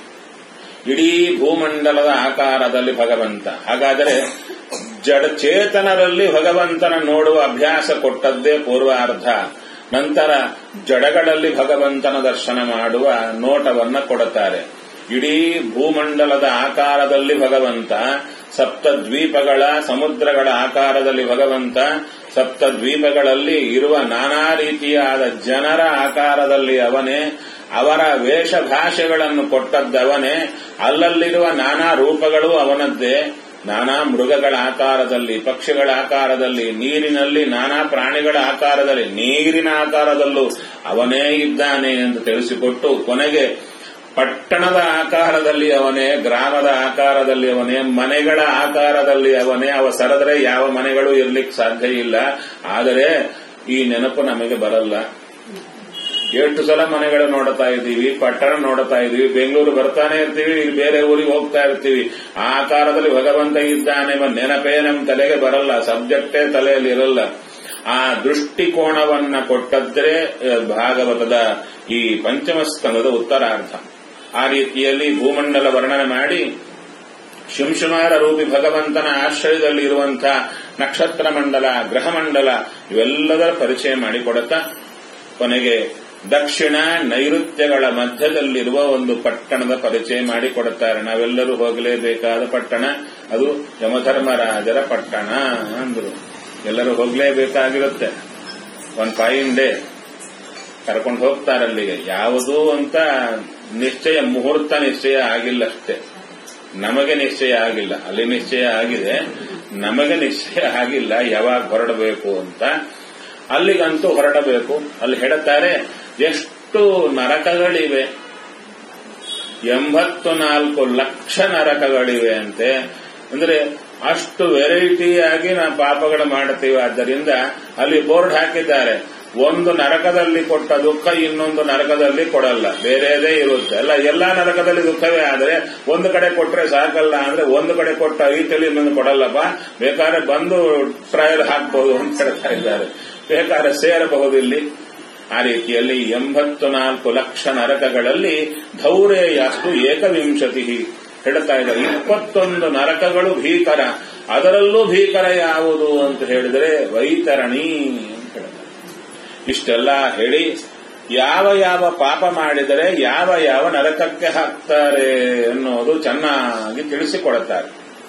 ಇಡೀ ಭೂಮಂಡಲದ ಆಕಾರದಲ್ಲಿ ಭಗವಂತ ಹಾಗಾದರೆ ಜಡ ಚೇತನರಲ್ಲಿ ಭಗವಂತನ ನೋಡುವ ಅಭ್ಯಾಸ ಕೊಟ್ಟದ್ದೇ ಪೂರ್ವಾರ್ಧ ನಂತರ ಜಡಗಳಲ್ಲಿ ಭಗವಂತನ ದರ್ಶನ ಮಾಡುವ ನೋಟವನ್ನ ಕೊಡುತ್ತಾರೆ ಇಡೀ ಭೂಮಂಡಲದ ಆಕಾರದಲ್ಲಿ ಭಗವಂತ ಸಪ್ತ ದ್ವೀಪಗಳ ಸಮುದ್ರಗಳ ಆಕಾರದಲ್ಲಿ ಭಗವಂತ ಸಪ್ತ ದ್ವೀಪಗಳಲ್ಲಿ ಇರುವ ನಾನಾ ರೀತಿಯಾದ ಜನರ ಆಕಾರದಲ್ಲಿ ಅವನೇ ಅವರ ವೇಷ ಭಾಷೆಗಳನ್ನು ಕೊಟ್ಟದ್ದವನೇ ಅಲ್ಲಲ್ಲಿರುವ ನಾನಾ ರೂಪಗಳು ಅವನದ್ದೇ ನಾನಾ ಮೃಗಗಳ ಆಕಾರದಲ್ಲಿ ಪಕ್ಷಿಗಳ ಆಕಾರದಲ್ಲಿ ನೀರಿನಲ್ಲಿ ನಾನಾ ಪ್ರಾಣಿಗಳ ಆಕಾರದಲ್ಲಿ ನೀರಿನ ಆಕಾರದಲ್ಲೂ ಅವನೇ ಇದ್ದಾನೆ ಎಂದು ತಿಳಿಸಿಕೊಟ್ಟು ಕೊನೆಗೆ ಪಟ್ಟಣದ ಆಕಾರದಲ್ಲಿ ಅವನೇ ಗ್ರಾಮದ ಆಕಾರದಲ್ಲಿ ಅವನೇ ಮನೆಗಳ ಆಕಾರದಲ್ಲಿ ಅವನೇ ಅವ ಸರದ್ರೆ ಯಾವ ಮನೆಗಳು ಇರ್ಲಿಕ್ಕೆ ಸಾಧ್ಯ ಇಲ್ಲ ಆದರೆ ಈ ನೆನಪು ನಮಗೆ ಬರಲ್ಲ ಎಷ್ಟು ಸಲ ಮನೆಗಳು ನೋಡ್ತಾ ಇದ್ದೀವಿ ಪಟ್ಟಣ ನೋಡ್ತಾ ಇದ್ದೀವಿ ಬೆಂಗಳೂರು ಬರ್ತಾನೆ ಇರ್ತೀವಿ ಇಲ್ಲಿ ಬೇರೆ ಊರಿಗೆ ಹೋಗ್ತಾ ಇರ್ತೀವಿ ಆ ಆಕಾರದಲ್ಲಿ ಭಗವಂತ ಇದ್ದಾನೆ ಎಂಬ ನೆನಪೇ ನಮ್ಮ ತಲೆಗೆ ಬರಲ್ಲ ಸಬ್ಜೆಕ್ಟೇ ತಲೆಯಲ್ಲಿ ಇರಲ್ಲ ಆ ದೃಷ್ಟಿಕೋನವನ್ನ ಕೊಟ್ಟದ್ರೆ ಭಾಗವತದ ಈ ಪಂಚಮ ಸ್ಕಂದದ ಉತ್ತರಾರ್ಧ ಆ ರೀತಿಯಲ್ಲಿ ಭೂಮಂಡಲ ವರ್ಣನೆ ಮಾಡಿ ಶಿಂಶುಮಾರ ರೂಪಿ ಭಗವಂತನ ಆಶ್ರಯದಲ್ಲಿ ಇರುವಂತಹ ನಕ್ಷತ್ರ ಮಂಡಲ ಗ್ರಹ ಮಂಡಲ ಇವೆಲ್ಲದರ ಪರಿಚಯ ಮಾಡಿಕೊಡುತ್ತಾ ಕೊನೆಗೆ ದಕ್ಷಿಣ ನೈಋತ್ಯಗಳ ಮಧ್ಯದಲ್ಲಿರುವ ಒಂದು ಪಟ್ಟಣದ ಪರಿಚಯ ಮಾಡಿಕೊಡುತ್ತಾರೆ ನಾವೆಲ್ಲರೂ ಹೋಗಲೇಬೇಕಾದ ಪಟ್ಟಣ ಅದು ಯಮಧರ್ಮರಾಜರ ಪಟ್ಟಣ ಅಂದ್ರು ಎಲ್ಲರೂ ಹೋಗಲೇಬೇಕಾಗಿರುತ್ತೆ ಒನ್ ಫೈನ್ ಡೇ ಕರ್ಕೊಂಡು ಹೋಗ್ತಾರೆ ಅಲ್ಲಿಗೆ ಯಾವುದು ಅಂತ ನಿಶ್ಚಯ ಮುಹೂರ್ತ ನಿಶ್ಚಯ ಆಗಿಲ್ಲ ಅಷ್ಟೇ ನಮಗೆ ನಿಶ್ಚಯ ಆಗಿಲ್ಲ ಅಲ್ಲಿ ನಿಶ್ಚಯ ಆಗಿದೆ ನಮಗೆ ನಿಶ್ಚಯ ಆಗಿಲ್ಲ ಯಾವಾಗ ಹೊರಡಬೇಕು ಅಂತ ಅಲ್ಲಿಗಂತೂ ಹೊರಡಬೇಕು ಅಲ್ಲಿ ಹೇಳುತ್ತಾರೆ ಎಷ್ಟು ನರಕಗಳಿವೆ ಎಂಬತ್ತು ನಾಲ್ಕು ಲಕ್ಷ ನರಕಗಳಿವೆ ಅಂತೆ ಅಂದ್ರೆ ಅಷ್ಟು ವೆರೈಟಿಯಾಗಿ ನಾವು ಪಾಪಗಳು ಮಾಡುತ್ತೀವಿ ಆದ್ದರಿಂದ ಅಲ್ಲಿ ಬೋರ್ಡ್ ಹಾಕಿದ್ದಾರೆ ಒಂದು ನರಕದಲ್ಲಿ ಕೊಟ್ಟ ದುಃಖ ಇನ್ನೊಂದು ನರಕದಲ್ಲಿ ಕೊಡಲ್ಲ ಬೇರೆದೇ ಇರುತ್ತೆ ಅಲ್ಲ ಎಲ್ಲಾ ನರಕದಲ್ಲಿ ದುಃಖವೇ ಆದರೆ ಒಂದು ಕಡೆ ಕೊಟ್ರೆ ಸಾಕಲ್ಲ ಅಂದ್ರೆ ಒಂದು ಕಡೆ ಕೊಟ್ಟ ರೀತಿಯಲ್ಲಿ ಇನ್ನೊಂದು ಕೊಡಲ್ಲಪ್ಪ ಬೇಕಾದ್ರೆ ಬಂದು ಟ್ರಯಲ್ ಹಾಕ್ಬಹುದು ಅಂತ ಹೇಳ್ತಾ ಇದ್ದಾರೆ ಬೇಕಾದ್ರೆ ಸೇರಬಹುದು ಇಲ್ಲಿ ಆ ರೀತಿಯಲ್ಲಿ ಎಂಬತ್ತು ನಾಲ್ಕು ಲಕ್ಷ ನರಕಗಳಲ್ಲಿ ಧೌರೇಯಸ್ತು ಏಕವಿಂಶತಿ ಹೇಳ್ತಾ ಇದ್ದಾರೆ ಇಪ್ಪತ್ತೊಂದು ನರಕಗಳು ಭೀಕರ ಅದರಲ್ಲೂ ಭೀಕರ ಯಾವುದು ಅಂತ ಹೇಳಿದರೆ ವೈತರಣಿ ಅಂತ ಹೇಳ್ತಾರೆ ಇಷ್ಟೆಲ್ಲ ಹೇಳಿ ಯಾವ ಯಾವ ಪಾಪ ಮಾಡಿದರೆ ಯಾವ ಯಾವ ನರಕಕ್ಕೆ ಹಾಕ್ತಾರೆ ಅನ್ನೋದು ಚೆನ್ನಾಗಿ ತಿಳಿಸಿಕೊಡುತ್ತಾರೆ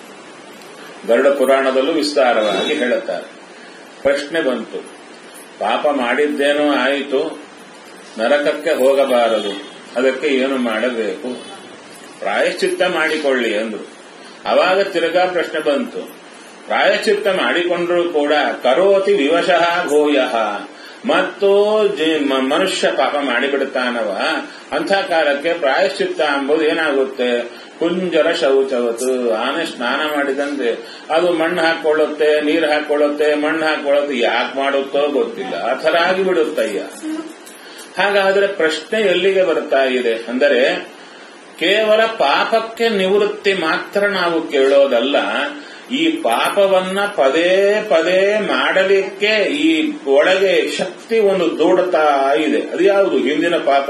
ಗರುಡ ಪುರಾಣದಲ್ಲೂ ವಿಸ್ತಾರವಾಗಿ ಹೇಳುತ್ತಾರೆ ಪ್ರಶ್ನೆ ಬಂತು ಪಾಪ ಮಾಡಿದ್ದೇನೋ ಆಯಿತು ನರಕಕ್ಕೆ ಹೋಗಬಾರದು ಅದಕ್ಕೆ ಏನು ಮಾಡಬೇಕು ಪ್ರಾಯಶ್ಚಿತ್ತ ಮಾಡಿಕೊಳ್ಳಿ ಅಂದ್ರು ಅವಾಗ ತಿರುಗಾ ಪ್ರಶ್ನೆ ಬಂತು ಪ್ರಾಯಶ್ಚಿತ್ತ ಮಾಡಿಕೊಂಡ್ರೂ ಕೂಡ ಕರೋತಿ ವಿವಶಃ ಭೂಯ ಮತ್ತು ಜಿ- ಮ- ಮನುಷ್ಯ ಪಾಪ ಮಾಡಿಬಿಡ್ತಾನವ ಅಂಥ ಕಾಲಕ್ಕೆ ಪ್ರಾಯಶ್ಚಿತ್ತ ಎಂಬುದು ಏನಾಗುತ್ತೆ ಕುಂಜರ ಶೌಚವತು ಆನೆ ಸ್ನಾನ ಮಾಡಿದಂತೆ ಅದು ಮಣ್ಣು ಹಾಕೊಳ್ಳುತ್ತೆ ನೀರು ಹಾಕೊಳ್ಳುತ್ತೆ ಮಣ್ಣು ಹಾಕೊಳ್ಳುತ್ತೆ ಯಾಕೆ ಮಾಡುತ್ತೋ ಗೊತ್ತಿಲ್ಲ ಆ ಥರ ಆಗಿಬಿಡುತ್ತಯ್ಯ ಹಾಗಾದ್ರೆ ಪ್ರಶ್ನೆ ಎಲ್ಲಿಗೆ ಬರ್ತಾ ಇದೆ ಅಂದರೆ ಕೇವಲ ಪಾಪಕ್ಕೆ ನಿವೃತ್ತಿ ಮಾತ್ರ ನಾವು ಕೇಳೋದಲ್ಲ ಈ ಪಾಪವನ್ನ ಪದೇ ಪದೇ ಮಾಡಲಿಕ್ಕೆ ಈ ಒಳಗೆ ಶಕ್ತಿ ಒಂದು ದೂಡುತ್ತಾ ಇದೆ ಅದು ಯಾವುದು ಹಿಂದಿನ ಪಾಪ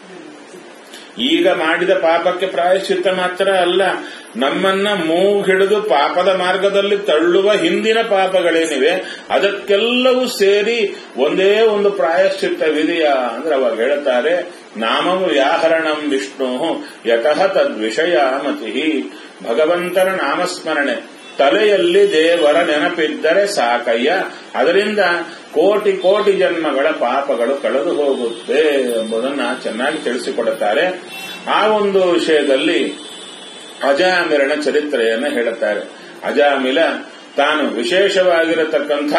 ಈಗ ಮಾಡಿದ ಪಾಪಕ್ಕೆ ಪ್ರಾಯಶ್ಚಿತ್ತ ಮಾತ್ರ ಅಲ್ಲ ನಮ್ಮನ್ನ ಮೂಗು ಹಿಡಿದು ಪಾಪದ ಮಾರ್ಗದಲ್ಲಿ ತಳ್ಳುವ ಹಿಂದಿನ ಪಾಪಗಳೇನಿವೆ ಅದಕ್ಕೆಲ್ಲವೂ ಸೇರಿ ಒಂದೇ ಒಂದು ಪ್ರಾಯಶ್ಚಿತ್ತವಿದೆಯಾ ಅಂದ್ರೆ ಅವಾಗ ಹೇಳ್ತಾರೆ ನಾಮಂ ವ್ಯಾಹರಣಂ ವಿಷ್ಣು ಯತಃ ತದ್ವಿಷಯ ಮತಿ ಭಗವಂತನ ನಾಮಸ್ಮರಣೆ ತಲೆಯಲ್ಲಿ ದೇವರ ನೆನಪಿದ್ದರೆ ಸಾಕಯ್ಯ ಅದರಿಂದ ಕೋಟಿ ಕೋಟಿ ಜನ್ಮಗಳ ಪಾಪಗಳು ಕಳೆದು ಹೋಗುತ್ತೆ ಎಂಬುದನ್ನ ಚೆನ್ನಾಗಿ ತಿಳಿಸಿಕೊಡುತ್ತಾರೆ ಆ ಒಂದು ವಿಷಯದಲ್ಲಿ ಅಜಾಮಿರನ ಚರಿತ್ರೆಯನ್ನು ಹೇಳುತ್ತಾರೆ ಅಜಾಮಿಲ ತಾನು ವಿಶೇಷವಾಗಿರತಕ್ಕಂಥ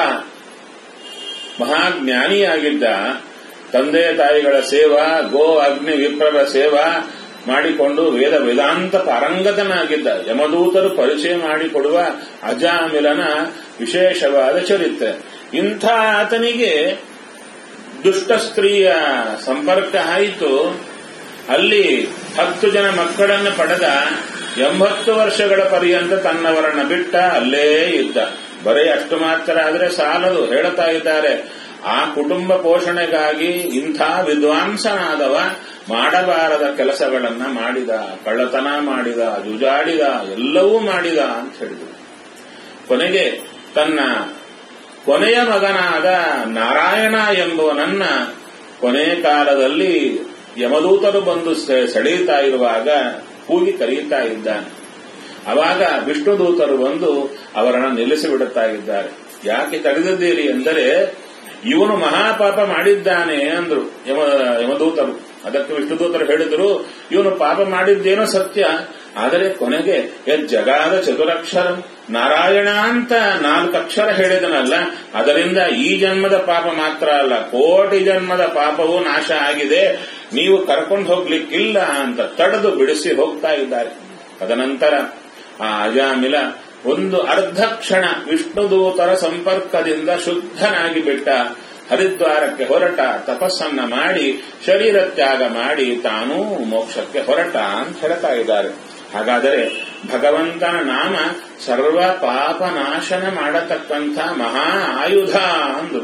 ಮಹಾಜ್ಞಾನಿಯಾಗಿದ್ದ ತಂದೆ ತಾಯಿಗಳ ಸೇವಾ ಗೋ ಅಗ್ನಿ ವಿಪ್ರರ ಸೇವಾ ಮಾಡಿಕೊಂಡು ವೇದ ವೇದಾಂತ ಪಾರಂಗತನಾಗಿದ್ದ ಯಮದೂತರು ಪರಿಚಯ ಮಾಡಿಕೊಡುವ ಅಜಾಮಿಲನ ವಿಶೇಷವಾದ ಚರಿತ್ರೆ ಇಂಥ ಆತನಿಗೆ ದುಷ್ಟ ಸ್ತ್ರೀಯ ಸಂಪರ್ಕ ಆಯಿತು ಅಲ್ಲಿ ಹತ್ತು ಜನ ಮಕ್ಕಳನ್ನು ಪಡೆದ ಎಂಬತ್ತು ವರ್ಷಗಳ ಪರ್ಯಂತ ತನ್ನವರನ್ನ ಬಿಟ್ಟ ಅಲ್ಲೇ ಇದ್ದ ಬರೀ ಅಷ್ಟು ಮಾತ್ರ ಆದ್ರೆ ಸಾಲದು ಹೇಳ್ತಾ ಇದ್ದಾರೆ ಆ ಕುಟುಂಬ ಪೋಷಣೆಗಾಗಿ ಇಂಥ ವಿದ್ವಾಂಸನಾದವ ಮಾಡಬಾರದ ಕೆಲಸಗಳನ್ನ ಮಾಡಿದ ಕಳ್ಳತನ ಮಾಡಿದ ಜುಜಾಡಿದ ಎಲ್ಲವೂ ಮಾಡಿದ ಅಂತ ಹೇಳಿದ್ರು ಕೊನೆಗೆ ತನ್ನ ಕೊನೆಯ ಮಗನಾದ ನಾರಾಯಣ ಎಂಬುವನನ್ನ ಕೊನೆಯ ಕಾಲದಲ್ಲಿ ಯಮದೂತರು ಬಂದು ಸೆ- ಸೆಳೆಯುತ್ತಾ ಇರುವಾಗ ಕೂಗಿ ಕರೆಯುತ್ತಾ ಇದ್ದಾನೆ ಅವಾಗ ವಿಷ್ಣುದೂತರು ಬಂದು ಅವರನ್ನು ನಿಲ್ಲಿಸಿ ಬಿಡುತ್ತಾ ಇದ್ದಾರೆ ಯಾಕೆ ತಡೆದಿದ್ದೀರಿ ಎಂದರೆ ಇವನು ಮಹಾಪಾಪ ಮಾಡಿದ್ದಾನೆ ಅಂದ್ರು ಯಮ ಯಮದೂತರು ಅದಕ್ಕೆ ವಿಷ್ಣುದೂತರು ಹೇಳಿದ್ರು ಇವನು ಪಾಪ ಮಾಡಿದ್ದೇನೋ ಸತ್ಯ ಆದರೆ ಕೊನೆಗೆ ಜಗಾದ ಚತುರಕ್ಷರ ನಾರಾಯಣ ಅಂತ ನಾಲ್ಕು ಅಕ್ಷರ ಹೇಳಿದನಲ್ಲ ಅದರಿಂದ ಈ ಜನ್ಮದ ಪಾಪ ಮಾತ್ರ ಅಲ್ಲ ಕೋಟಿ ಜನ್ಮದ ಪಾಪವೂ ನಾಶ ಆಗಿದೆ ನೀವು ಕರ್ಕೊಂಡು ಹೋಗ್ಲಿಕ್ಕಿಲ್ಲ ಅಂತ ತಡೆದು ಬಿಡಿಸಿ ಹೋಗ್ತಾ ಇದ್ದಾರೆ ತದನಂತರ ಆ ಅಜಾಮಿಲ ಒಂದು ಅರ್ಧ ಕ್ಷಣ ವಿಷ್ಣುದೂತರ ಸಂಪರ್ಕದಿಂದ ಶುದ್ಧನಾಗಿ ಬಿಟ್ಟ ಹರಿದ್ವಾರಕ್ಕೆ ಹೊರಟ ತಪಸ್ಸನ್ನ ಮಾಡಿ ಶರೀರ ತ್ಯಾಗ ಮಾಡಿ ತಾನೂ ಮೋಕ್ಷಕ್ಕೆ ಹೊರಟ ಅಂತ ಹೇಳ್ತಾ ಇದ್ದಾರೆ ಹಾಗಾದರೆ ಭಗವಂತನ ನಾಮ ಸರ್ವ ಪಾಪ ನಾಶನ ಮಾಡತಕ್ಕಂಥ ಮಹಾ ಆಯುಧ ಅಂದು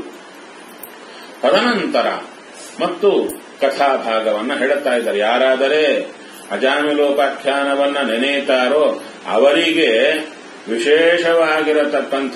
ತದನಂತರ ಮತ್ತು ಕಥಾಭಾಗವನ್ನ ಹೇಳುತ್ತಾ ಇದ್ದಾರೆ ಯಾರಾದರೆ ಅಜಾಮಿಲೋಪಾಖ್ಯಾನವನ್ನ ನೆನೆಯುತ್ತಾರೋ ಅವರಿಗೆ ವಿಶೇಷವಾಗಿರತಕ್ಕಂಥ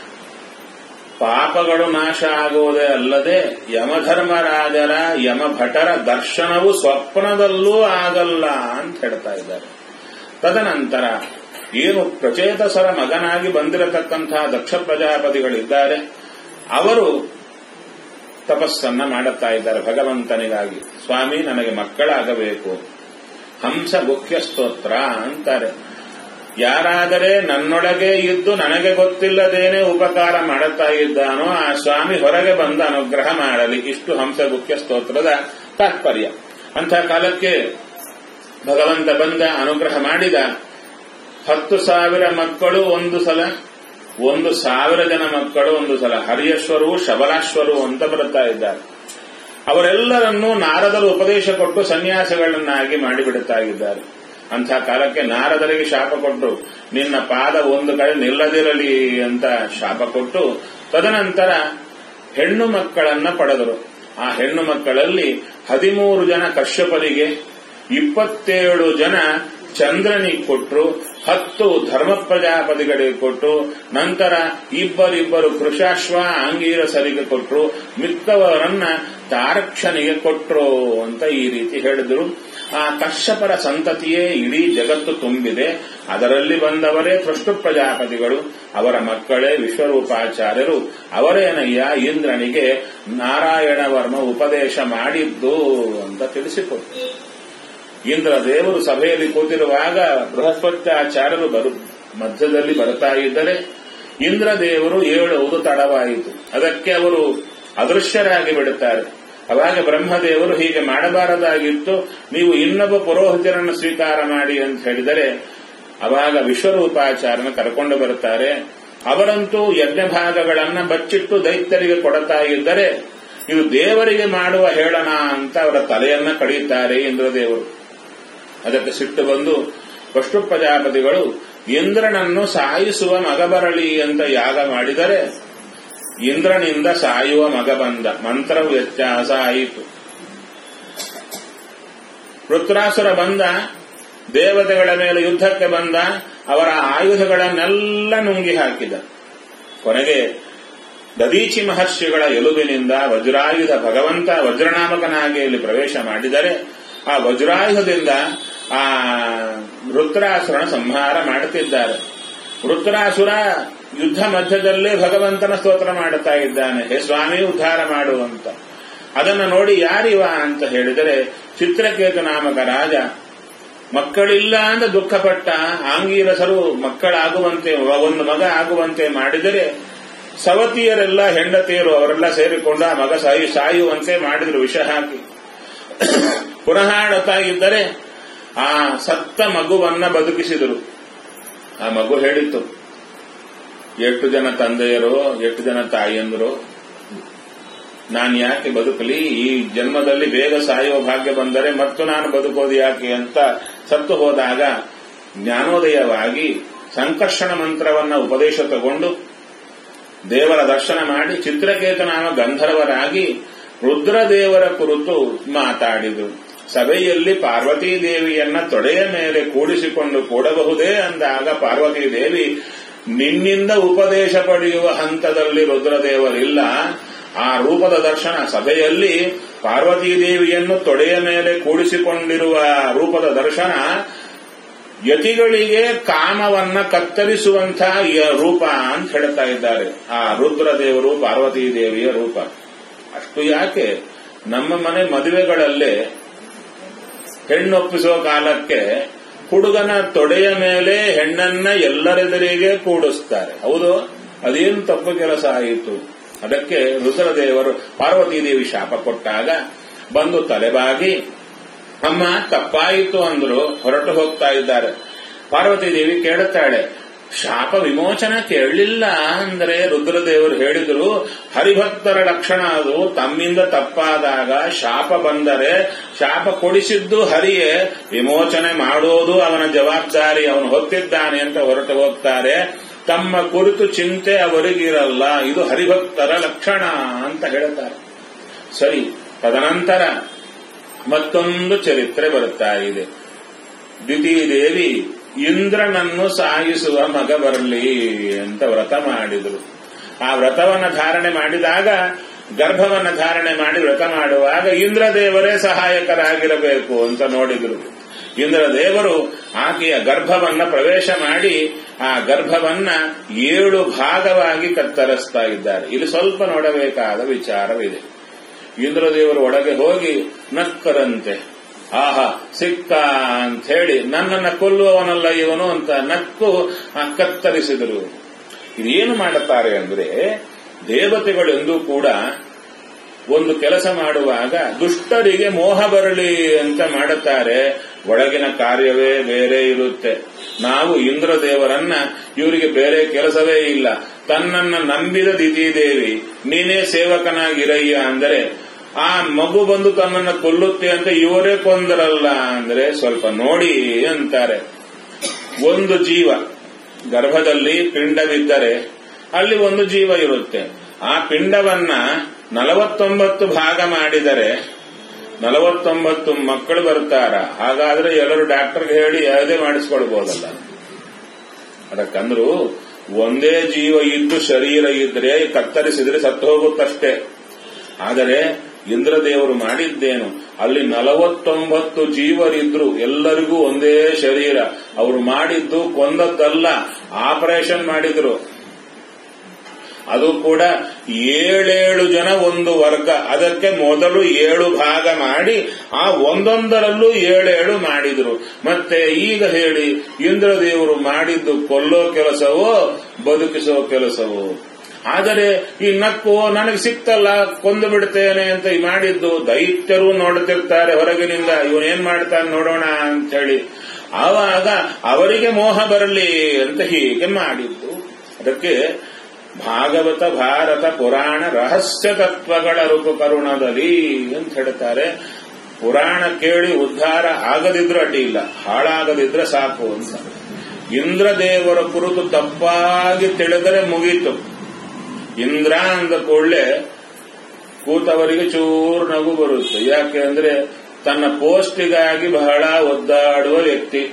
ಪಾಪಗಳು ನಾಶ ಆಗುವುದೇ ಅಲ್ಲದೆ ಯಮಧರ್ಮರಾಜರ ಯಮಭಟರ ದರ್ಶನವು ಸ್ವಪ್ನದಲ್ಲೂ ಆಗಲ್ಲ ಅಂತ ಹೇಳ್ತಾ ಇದ್ದಾರೆ ತದನಂತರ ಏನು ಪ್ರಚೇತಸರ ಮಗನಾಗಿ ಬಂದಿರತಕ್ಕಂತಹ ದಕ್ಷ ಪ್ರಜಾಪತಿಗಳಿದ್ದಾರೆ ಅವರು ತಪಸ್ಸನ್ನ ಮಾಡುತ್ತಾ ಇದ್ದಾರೆ ಭಗವಂತನಿಗಾಗಿ ಸ್ವಾಮಿ ನನಗೆ ಮಕ್ಕಳಾಗಬೇಕು ಹಂಸ ಗುಖ್ಯ ಸ್ತೋತ್ರ ಅಂತಾರೆ ಯಾರಾದರೆ ನನ್ನೊಳಗೆ ಇದ್ದು ನನಗೆ ಗೊತ್ತಿಲ್ಲದೇನೆ ಉಪಕಾರ ಮಾಡುತ್ತಾ ಇದ್ದಾನೋ ಆ ಸ್ವಾಮಿ ಹೊರಗೆ ಬಂದು ಅನುಗ್ರಹ ಮಾಡಲಿ ಇಷ್ಟು ಹಂಸ ಗುಖ್ಯ ಸ್ತೋತ್ರದ ತಾತ್ಪರ್ಯ ಅಂಥ ಕಾಲಕ್ಕೆ ಭಗವಂತ ಬಂದ ಅನುಗ್ರಹ ಮಾಡಿದ ಹತ್ತು ಸಾವಿರ ಮಕ್ಕಳು ಒಂದು ಸಲ ಒಂದು ಸಾವಿರ ಜನ ಮಕ್ಕಳು ಒಂದು ಸಲ ಹರಿಯಶ್ವರು ಶಬಲಾಶ್ವರು ಅಂತ ಬರುತ್ತಾ ಇದ್ದಾರೆ ಅವರೆಲ್ಲರನ್ನೂ ನಾರದರು ಉಪದೇಶ ಕೊಟ್ಟು ಸನ್ಯಾಸಗಳನ್ನಾಗಿ ಮಾಡಿಬಿಡುತ್ತಾ ಇದ್ದಾರೆ ಅಂಥ ಕಾಲಕ್ಕೆ ನಾರದರಿಗೆ ಶಾಪ ಕೊಟ್ಟು ನಿನ್ನ ಪಾದ ಒಂದು ಕಡೆ ನಿಲ್ಲದಿರಲಿ ಅಂತ ಶಾಪ ಕೊಟ್ಟು ತದನಂತರ ಹೆಣ್ಣು ಮಕ್ಕಳನ್ನ ಪಡೆದರು ಆ ಹೆಣ್ಣು ಮಕ್ಕಳಲ್ಲಿ ಹದಿಮೂರು ಜನ ಕಶ್ಯಪರಿಗೆ ಇಪ್ಪತ್ತೇಳು ಜನ ಚಂದ್ರನಿಗೆ ಕೊಟ್ಟರು ಹತ್ತು ಧರ್ಮ ಪ್ರಜಾಪತಿಗಳಿಗೆ ಕೊಟ್ಟು ನಂತರ ಇಬ್ಬರಿಬ್ಬರು ಕೃಷಾಶ್ವ ಅಂಗೀರಸರಿಗೆ ಕೊಟ್ಟರು ಮಿಕ್ಕವರನ್ನ ತಾರಕ್ಷನಿಗೆ ಕೊಟ್ರು ಅಂತ ಈ ರೀತಿ ಹೇಳಿದ್ರು ಆ ಕಶ್ಯಪರ ಸಂತತಿಯೇ ಇಡೀ ಜಗತ್ತು ತುಂಬಿದೆ ಅದರಲ್ಲಿ ಬಂದವರೇ ತೃಷ್ಟು ಪ್ರಜಾಪತಿಗಳು ಅವರ ಮಕ್ಕಳೇ ವಿಶ್ವರೂಪಾಚಾರ್ಯರು ಅವರೇನಯ್ಯ ಇಂದ್ರನಿಗೆ ನಾರಾಯಣ ವರ್ಮ ಉಪದೇಶ ಮಾಡಿದ್ದು ಅಂತ ತಿಳಿಸಿಕೊಟ್ರು ಇಂದ್ರ ದೇವರು ಸಭೆಯಲ್ಲಿ ಕೂತಿರುವಾಗ ಬೃಹಸ್ಪತ್ಯಾಚಾರ್ಯರು ಬರು ಮಧ್ಯದಲ್ಲಿ ಬರ್ತಾ ಇದ್ದರೆ ಇಂದ್ರ ದೇವರು ಏಳುವುದು ತಡವಾಯಿತು ಅದಕ್ಕೆ ಅವರು ಅದೃಶ್ಯರಾಗಿ ಬಿಡುತ್ತಾರೆ ಅವಾಗ ಬ್ರಹ್ಮದೇವರು ಹೀಗೆ ಮಾಡಬಾರದಾಗಿತ್ತು ನೀವು ಇನ್ನೊಬ್ಬ ಪುರೋಹಿತರನ್ನು ಸ್ವೀಕಾರ ಮಾಡಿ ಅಂತ ಹೇಳಿದರೆ ಅವಾಗ ವಿಶ್ವರೂಪಾಚಾರನ ಕರ್ಕೊಂಡು ಬರುತ್ತಾರೆ ಅವರಂತೂ ಯಜ್ಞ ಭಾಗಗಳನ್ನ ಬಚ್ಚಿಟ್ಟು ದೈತ್ಯರಿಗೆ ಕೊಡುತ್ತಾ ಇದ್ದರೆ ಇದು ದೇವರಿಗೆ ಮಾಡುವ ಹೇಳಣ ಅಂತ ಅವರ ತಲೆಯನ್ನ ಕಡಿಯುತ್ತಾರೆ ಇಂದ್ರದೇವರು ಅದಕ್ಕೆ ಸಿಟ್ಟು ಬಂದು ಪಷ್ಟು ಪ್ರಜಾಪತಿಗಳು ಇಂದ್ರನನ್ನು ಸಾಯಿಸುವ ಮಗ ಬರಲಿ ಅಂತ ಯಾಗ ಮಾಡಿದರೆ ಇಂದ್ರನಿಂದ ಸಾಯುವ ಮಗ ಬಂದ ಮಂತ್ರ ವ್ಯತ್ಯಾಸ ಆಯಿತು ವೃತ್ರಾಸುರ ಬಂದ ದೇವತೆಗಳ ಮೇಲೆ ಯುದ್ಧಕ್ಕೆ ಬಂದ ಅವರ ಆಯುಧಗಳನ್ನೆಲ್ಲ ನುಂಗಿ ಹಾಕಿದ ಕೊನೆಗೆ ದದೀಚಿ ಮಹರ್ಷಿಗಳ ಎಲುಬಿನಿಂದ ವಜ್ರಾಯುಧ ಭಗವಂತ ವಜ್ರನಾಮಕನಾಗಿ ಇಲ್ಲಿ ಪ್ರವೇಶ ಮಾಡಿದರೆ ಆ ವಜ್ರಾಯುಧದಿಂದ ಆ ವೃತ್ರಾಸುರನ ಸಂಹಾರ ಮಾಡುತ್ತಿದ್ದಾರೆ ವೃತ್ರಾಸುರ ಯುದ್ಧ ಮಧ್ಯದಲ್ಲೇ ಭಗವಂತನ ಸ್ತೋತ್ರ ಮಾಡುತ್ತಾ ಇದ್ದಾನೆ ಹೇ ಸ್ವಾಮಿ ಉದ್ಧಾರ ಮಾಡುವಂತ ಅದನ್ನು ನೋಡಿ ಯಾರಿವ ಅಂತ ಹೇಳಿದರೆ ಚಿತ್ರಕೇತು ನಾಮಕ ರಾಜ ಮಕ್ಕಳಿಲ್ಲ ಅಂತ ದುಃಖಪಟ್ಟ ಆಂಗೀರಸರು ಮಕ್ಕಳಾಗುವಂತೆ ಒಂದು ಮಗ ಆಗುವಂತೆ ಮಾಡಿದರೆ ಸವತಿಯರೆಲ್ಲ ಹೆಂಡತಿಯರು ಅವರೆಲ್ಲ ಸೇರಿಕೊಂಡು ಆ ಮಗ ಸಾಯು ಸಾಯುವಂತೆ ಮಾಡಿದ್ರು ವಿಷ ಹಾಕಿ ಪುನಃ ಆಡುತ್ತಾ ಇದ್ದರೆ ಆ ಸತ್ತ ಮಗುವನ್ನ ಬದುಕಿಸಿದರು ಆ ಮಗು ಹೇಳಿತ್ತು ಎಷ್ಟು ಜನ ತಂದೆಯರು ಎಷ್ಟು ಜನ ತಾಯಿಯಂದರು ನಾನು ಯಾಕೆ ಬದುಕಲಿ ಈ ಜನ್ಮದಲ್ಲಿ ಬೇಗ ಸಾಯುವ ಭಾಗ್ಯ ಬಂದರೆ ಮತ್ತು ನಾನು ಬದುಕೋದು ಯಾಕೆ ಅಂತ ಸತ್ತು ಹೋದಾಗ ಜ್ಞಾನೋದಯವಾಗಿ ಸಂಕರ್ಷಣ ಮಂತ್ರವನ್ನ ಉಪದೇಶ ತಗೊಂಡು ದೇವರ ದರ್ಶನ ಮಾಡಿ ಚಿತ್ರಕೇತ ನಾಮ ಗಂಧರ್ವರಾಗಿ ರುದ್ರದೇವರ ಕುರಿತು ಮಾತಾಡಿದರು ಸಭೆಯಲ್ಲಿ ಪಾರ್ವತೀ ದೇವಿಯನ್ನ ತೊಡೆಯ ಮೇಲೆ ಕೂಡಿಸಿಕೊಂಡು ಕೂಡಬಹುದೇ ಅಂದಾಗ ಪಾರ್ವತೀ ದೇವಿ ನಿನ್ನಿಂದ ಉಪದೇಶ ಪಡೆಯುವ ಹಂತದಲ್ಲಿ ರುದ್ರದೇವರಿಲ್ಲ ಆ ರೂಪದ ದರ್ಶನ ಸಭೆಯಲ್ಲಿ ಪಾರ್ವತೀ ದೇವಿಯನ್ನು ತೊಡೆಯ ಮೇಲೆ ಕೂಡಿಸಿಕೊಂಡಿರುವ ರೂಪದ ದರ್ಶನ ಯತಿಗಳಿಗೆ ಕಾಮವನ್ನ ಕತ್ತರಿಸುವಂತಹ ರೂಪ ಅಂತ ಹೇಳ್ತಾ ಇದ್ದಾರೆ ಆ ರುದ್ರದೇವರು ಪಾರ್ವತೀ ದೇವಿಯ ರೂಪ ಅಷ್ಟು ಯಾಕೆ ನಮ್ಮ ಮನೆ ಮದುವೆಗಳಲ್ಲೇ ಹೆಣ್ಣೊಪ್ಪಿಸುವ ಕಾಲಕ್ಕೆ ಹುಡುಗನ ತೊಡೆಯ ಮೇಲೆ ಹೆಣ್ಣನ್ನ ಎಲ್ಲರೆದುರಿಗೆ ಕೂಡಿಸ್ತಾರೆ ಹೌದು ಅದೇನು ತಪ್ಪು ಕೆಲಸ ಆಯಿತು ಅದಕ್ಕೆ ರುದ್ರದೇವರು ಪಾರ್ವತೀ ದೇವಿ ಶಾಪ ಕೊಟ್ಟಾಗ ಬಂದು ತಲೆಬಾಗಿ ಅಮ್ಮ ತಪ್ಪಾಯಿತು ಅಂದ್ರು ಹೊರಟು ಹೋಗ್ತಾ ಇದ್ದಾರೆ ಪಾರ್ವತಿ ದೇವಿ ಕೇಳುತ್ತಾಳೆ ಶಾಪ ವಿಮೋಚನ ಕೇಳಲಿಲ್ಲ ಅಂದ್ರೆ ರುದ್ರದೇವರು ಹೇಳಿದ್ರು ಹರಿಭಕ್ತರ ಲಕ್ಷಣ ಅದು ತಮ್ಮಿಂದ ತಪ್ಪಾದಾಗ ಶಾಪ ಬಂದರೆ ಶಾಪ ಕೊಡಿಸಿದ್ದು ಹರಿಯೇ ವಿಮೋಚನೆ ಮಾಡೋದು ಅವನ ಜವಾಬ್ದಾರಿ ಅವನು ಹೊತ್ತಿದ್ದಾನೆ ಅಂತ ಹೊರಟು ಹೋಗ್ತಾರೆ ತಮ್ಮ ಕುರಿತು ಚಿಂತೆ ಅವರಿಗಿರಲ್ಲ ಇದು ಹರಿಭಕ್ತರ ಲಕ್ಷಣ ಅಂತ ಹೇಳುತ್ತಾರೆ ಸರಿ ತದನಂತರ ಮತ್ತೊಂದು ಚರಿತ್ರೆ ಬರುತ್ತಾ ಇದೆ ದೇವಿ ಇಂದ್ರನನ್ನು ಸಾಯಿಸುವ ಮಗ ಬರಲಿ ಅಂತ ವ್ರತ ಮಾಡಿದರು ಆ ವ್ರತವನ್ನ ಧಾರಣೆ ಮಾಡಿದಾಗ ಗರ್ಭವನ್ನ ಧಾರಣೆ ಮಾಡಿ ವ್ರತ ಮಾಡುವಾಗ ಇಂದ್ರದೇವರೇ ಸಹಾಯಕರಾಗಿರಬೇಕು ಅಂತ ನೋಡಿದರು ಇಂದ್ರದೇವರು ಆಕೆಯ ಗರ್ಭವನ್ನ ಪ್ರವೇಶ ಮಾಡಿ ಆ ಗರ್ಭವನ್ನ ಏಳು ಭಾಗವಾಗಿ ಕತ್ತರಿಸ್ತಾ ಇದ್ದಾರೆ ಇಲ್ಲಿ ಸ್ವಲ್ಪ ನೋಡಬೇಕಾದ ವಿಚಾರವಿದೆ ಇಂದ್ರದೇವರು ಒಳಗೆ ಹೋಗಿ ನಕ್ಕರಂತೆ ಆಹಾ ಸಿಕ್ಕ ಅಂತ ಹೇಳಿ ನನ್ನನ್ನ ಕೊಲ್ಲುವವನಲ್ಲ ಇವನು ಅಂತ ನಕ್ಕು ಕತ್ತರಿಸಿದರು ಇದೇನು ಮಾಡುತ್ತಾರೆ ಅಂದ್ರೆ ದೇವತೆಗಳೆಂದೂ ಕೂಡ ಒಂದು ಕೆಲಸ ಮಾಡುವಾಗ ದುಷ್ಟರಿಗೆ ಮೋಹ ಬರಲಿ ಅಂತ ಮಾಡುತ್ತಾರೆ ಒಳಗಿನ ಕಾರ್ಯವೇ ಬೇರೆ ಇರುತ್ತೆ ನಾವು ಇಂದ್ರದೇವರನ್ನ ಇವರಿಗೆ ಬೇರೆ ಕೆಲಸವೇ ಇಲ್ಲ ತನ್ನನ್ನ ನಂಬಿದ ದಿತಿದೇವಿ ನೀನೇ ಸೇವಕನಾಗಿರಯ್ಯ ಅಂದರೆ ಆ ಮಗು ಬಂದು ತನ್ನನ್ನ ಕೊಲ್ಲುತ್ತೆ ಅಂತ ಇವರೇ ಕೊಂದರಲ್ಲ ಅಂದ್ರೆ ಸ್ವಲ್ಪ ನೋಡಿ ಅಂತಾರೆ ಒಂದು ಜೀವ ಗರ್ಭದಲ್ಲಿ ಪಿಂಡವಿದ್ದರೆ ಅಲ್ಲಿ ಒಂದು ಜೀವ ಇರುತ್ತೆ ಆ ಪಿಂಡವನ್ನ ನಲವತ್ತೊಂಬತ್ತು ಭಾಗ ಮಾಡಿದರೆ ನಲವತ್ತೊಂಬತ್ತು ಮಕ್ಕಳು ಬರ್ತಾರ ಹಾಗಾದ್ರೆ ಎಲ್ಲರೂ ಡಾಕ್ಟರ್ಗೆ ಹೇಳಿ ಯಾವುದೇ ಮಾಡಿಸ್ಕೊಳ್ಬಹುದಲ್ಲ ಅದಕ್ಕಂದ್ರು ಒಂದೇ ಜೀವ ಇದ್ದು ಶರೀರ ಇದ್ರೆ ಕತ್ತರಿಸಿದ್ರೆ ಸತ್ತು ಹೋಗುತ್ತಷ್ಟೇ ಆದರೆ ಇಂದ್ರದೇವರು ಮಾಡಿದ್ದೇನು ಅಲ್ಲಿ ನಲವತ್ತೊಂಬತ್ತು ಜೀವರಿದ್ರು ಎಲ್ಲರಿಗೂ ಒಂದೇ ಶರೀರ ಅವರು ಮಾಡಿದ್ದು ಕೊಂದದ್ದಲ್ಲ ಆಪರೇಷನ್ ಮಾಡಿದ್ರು ಅದು ಕೂಡ ಏಳೇಳು ಜನ ಒಂದು ವರ್ಗ ಅದಕ್ಕೆ ಮೊದಲು ಏಳು ಭಾಗ ಮಾಡಿ ಆ ಒಂದೊಂದರಲ್ಲೂ ಏಳೇಳು ಮಾಡಿದ್ರು ಮತ್ತೆ ಈಗ ಹೇಳಿ ಇಂದ್ರದೇವರು ಮಾಡಿದ್ದು ಕೊಲ್ಲೋ ಕೆಲಸವೋ ಬದುಕಿಸೋ ಕೆಲಸವೋ ಆದರೆ ಈ ನಕ್ಕು ನನಗೆ ಸಿಕ್ತಲ್ಲ ಕೊಂದು ಬಿಡ್ತೇನೆ ಅಂತ ಈ ಮಾಡಿದ್ದು ದೈತ್ಯರು ನೋಡುತ್ತಿರ್ತಾರೆ ಹೊರಗಿನಿಂದ ಇವನೇನ್ ಮಾಡ್ತಾನೆ ನೋಡೋಣ ಅಂತ ಹೇಳಿ ಆವಾಗ ಅವರಿಗೆ ಮೋಹ ಬರಲಿ ಅಂತ ಹೀಗೆ ಮಾಡಿದ್ದು ಅದಕ್ಕೆ ಭಾಗವತ ಭಾರತ ಪುರಾಣ ರಹಸ್ಯ ತತ್ವಗಳ ರೂಪು ಕರುಣದಲ್ಲಿ ಅಂತ ಹೇಳ್ತಾರೆ ಪುರಾಣ ಕೇಳಿ ಉದ್ಧಾರ ಆಗದಿದ್ರೂ ಅಡ್ಡಿ ಇಲ್ಲ ಹಾಳಾಗದಿದ್ರೆ ಸಾಕು ಅಂತ ಇಂದ್ರದೇವರ ಕುರಿತು ತಪ್ಪಾಗಿ ತಿಳಿದರೆ ಮುಗೀತು ಇಂದ್ರ ಅಂದ ಕೂಡಲೇ ಕೂತವರಿಗೆ ಚೂರು ನಗು ಬರುತ್ತೆ ಯಾಕೆ ಅಂದ್ರೆ ತನ್ನ ಪೋಸ್ಟಿಗಾಗಿ ಬಹಳ ಒದ್ದಾಡುವ ವ್ಯಕ್ತಿ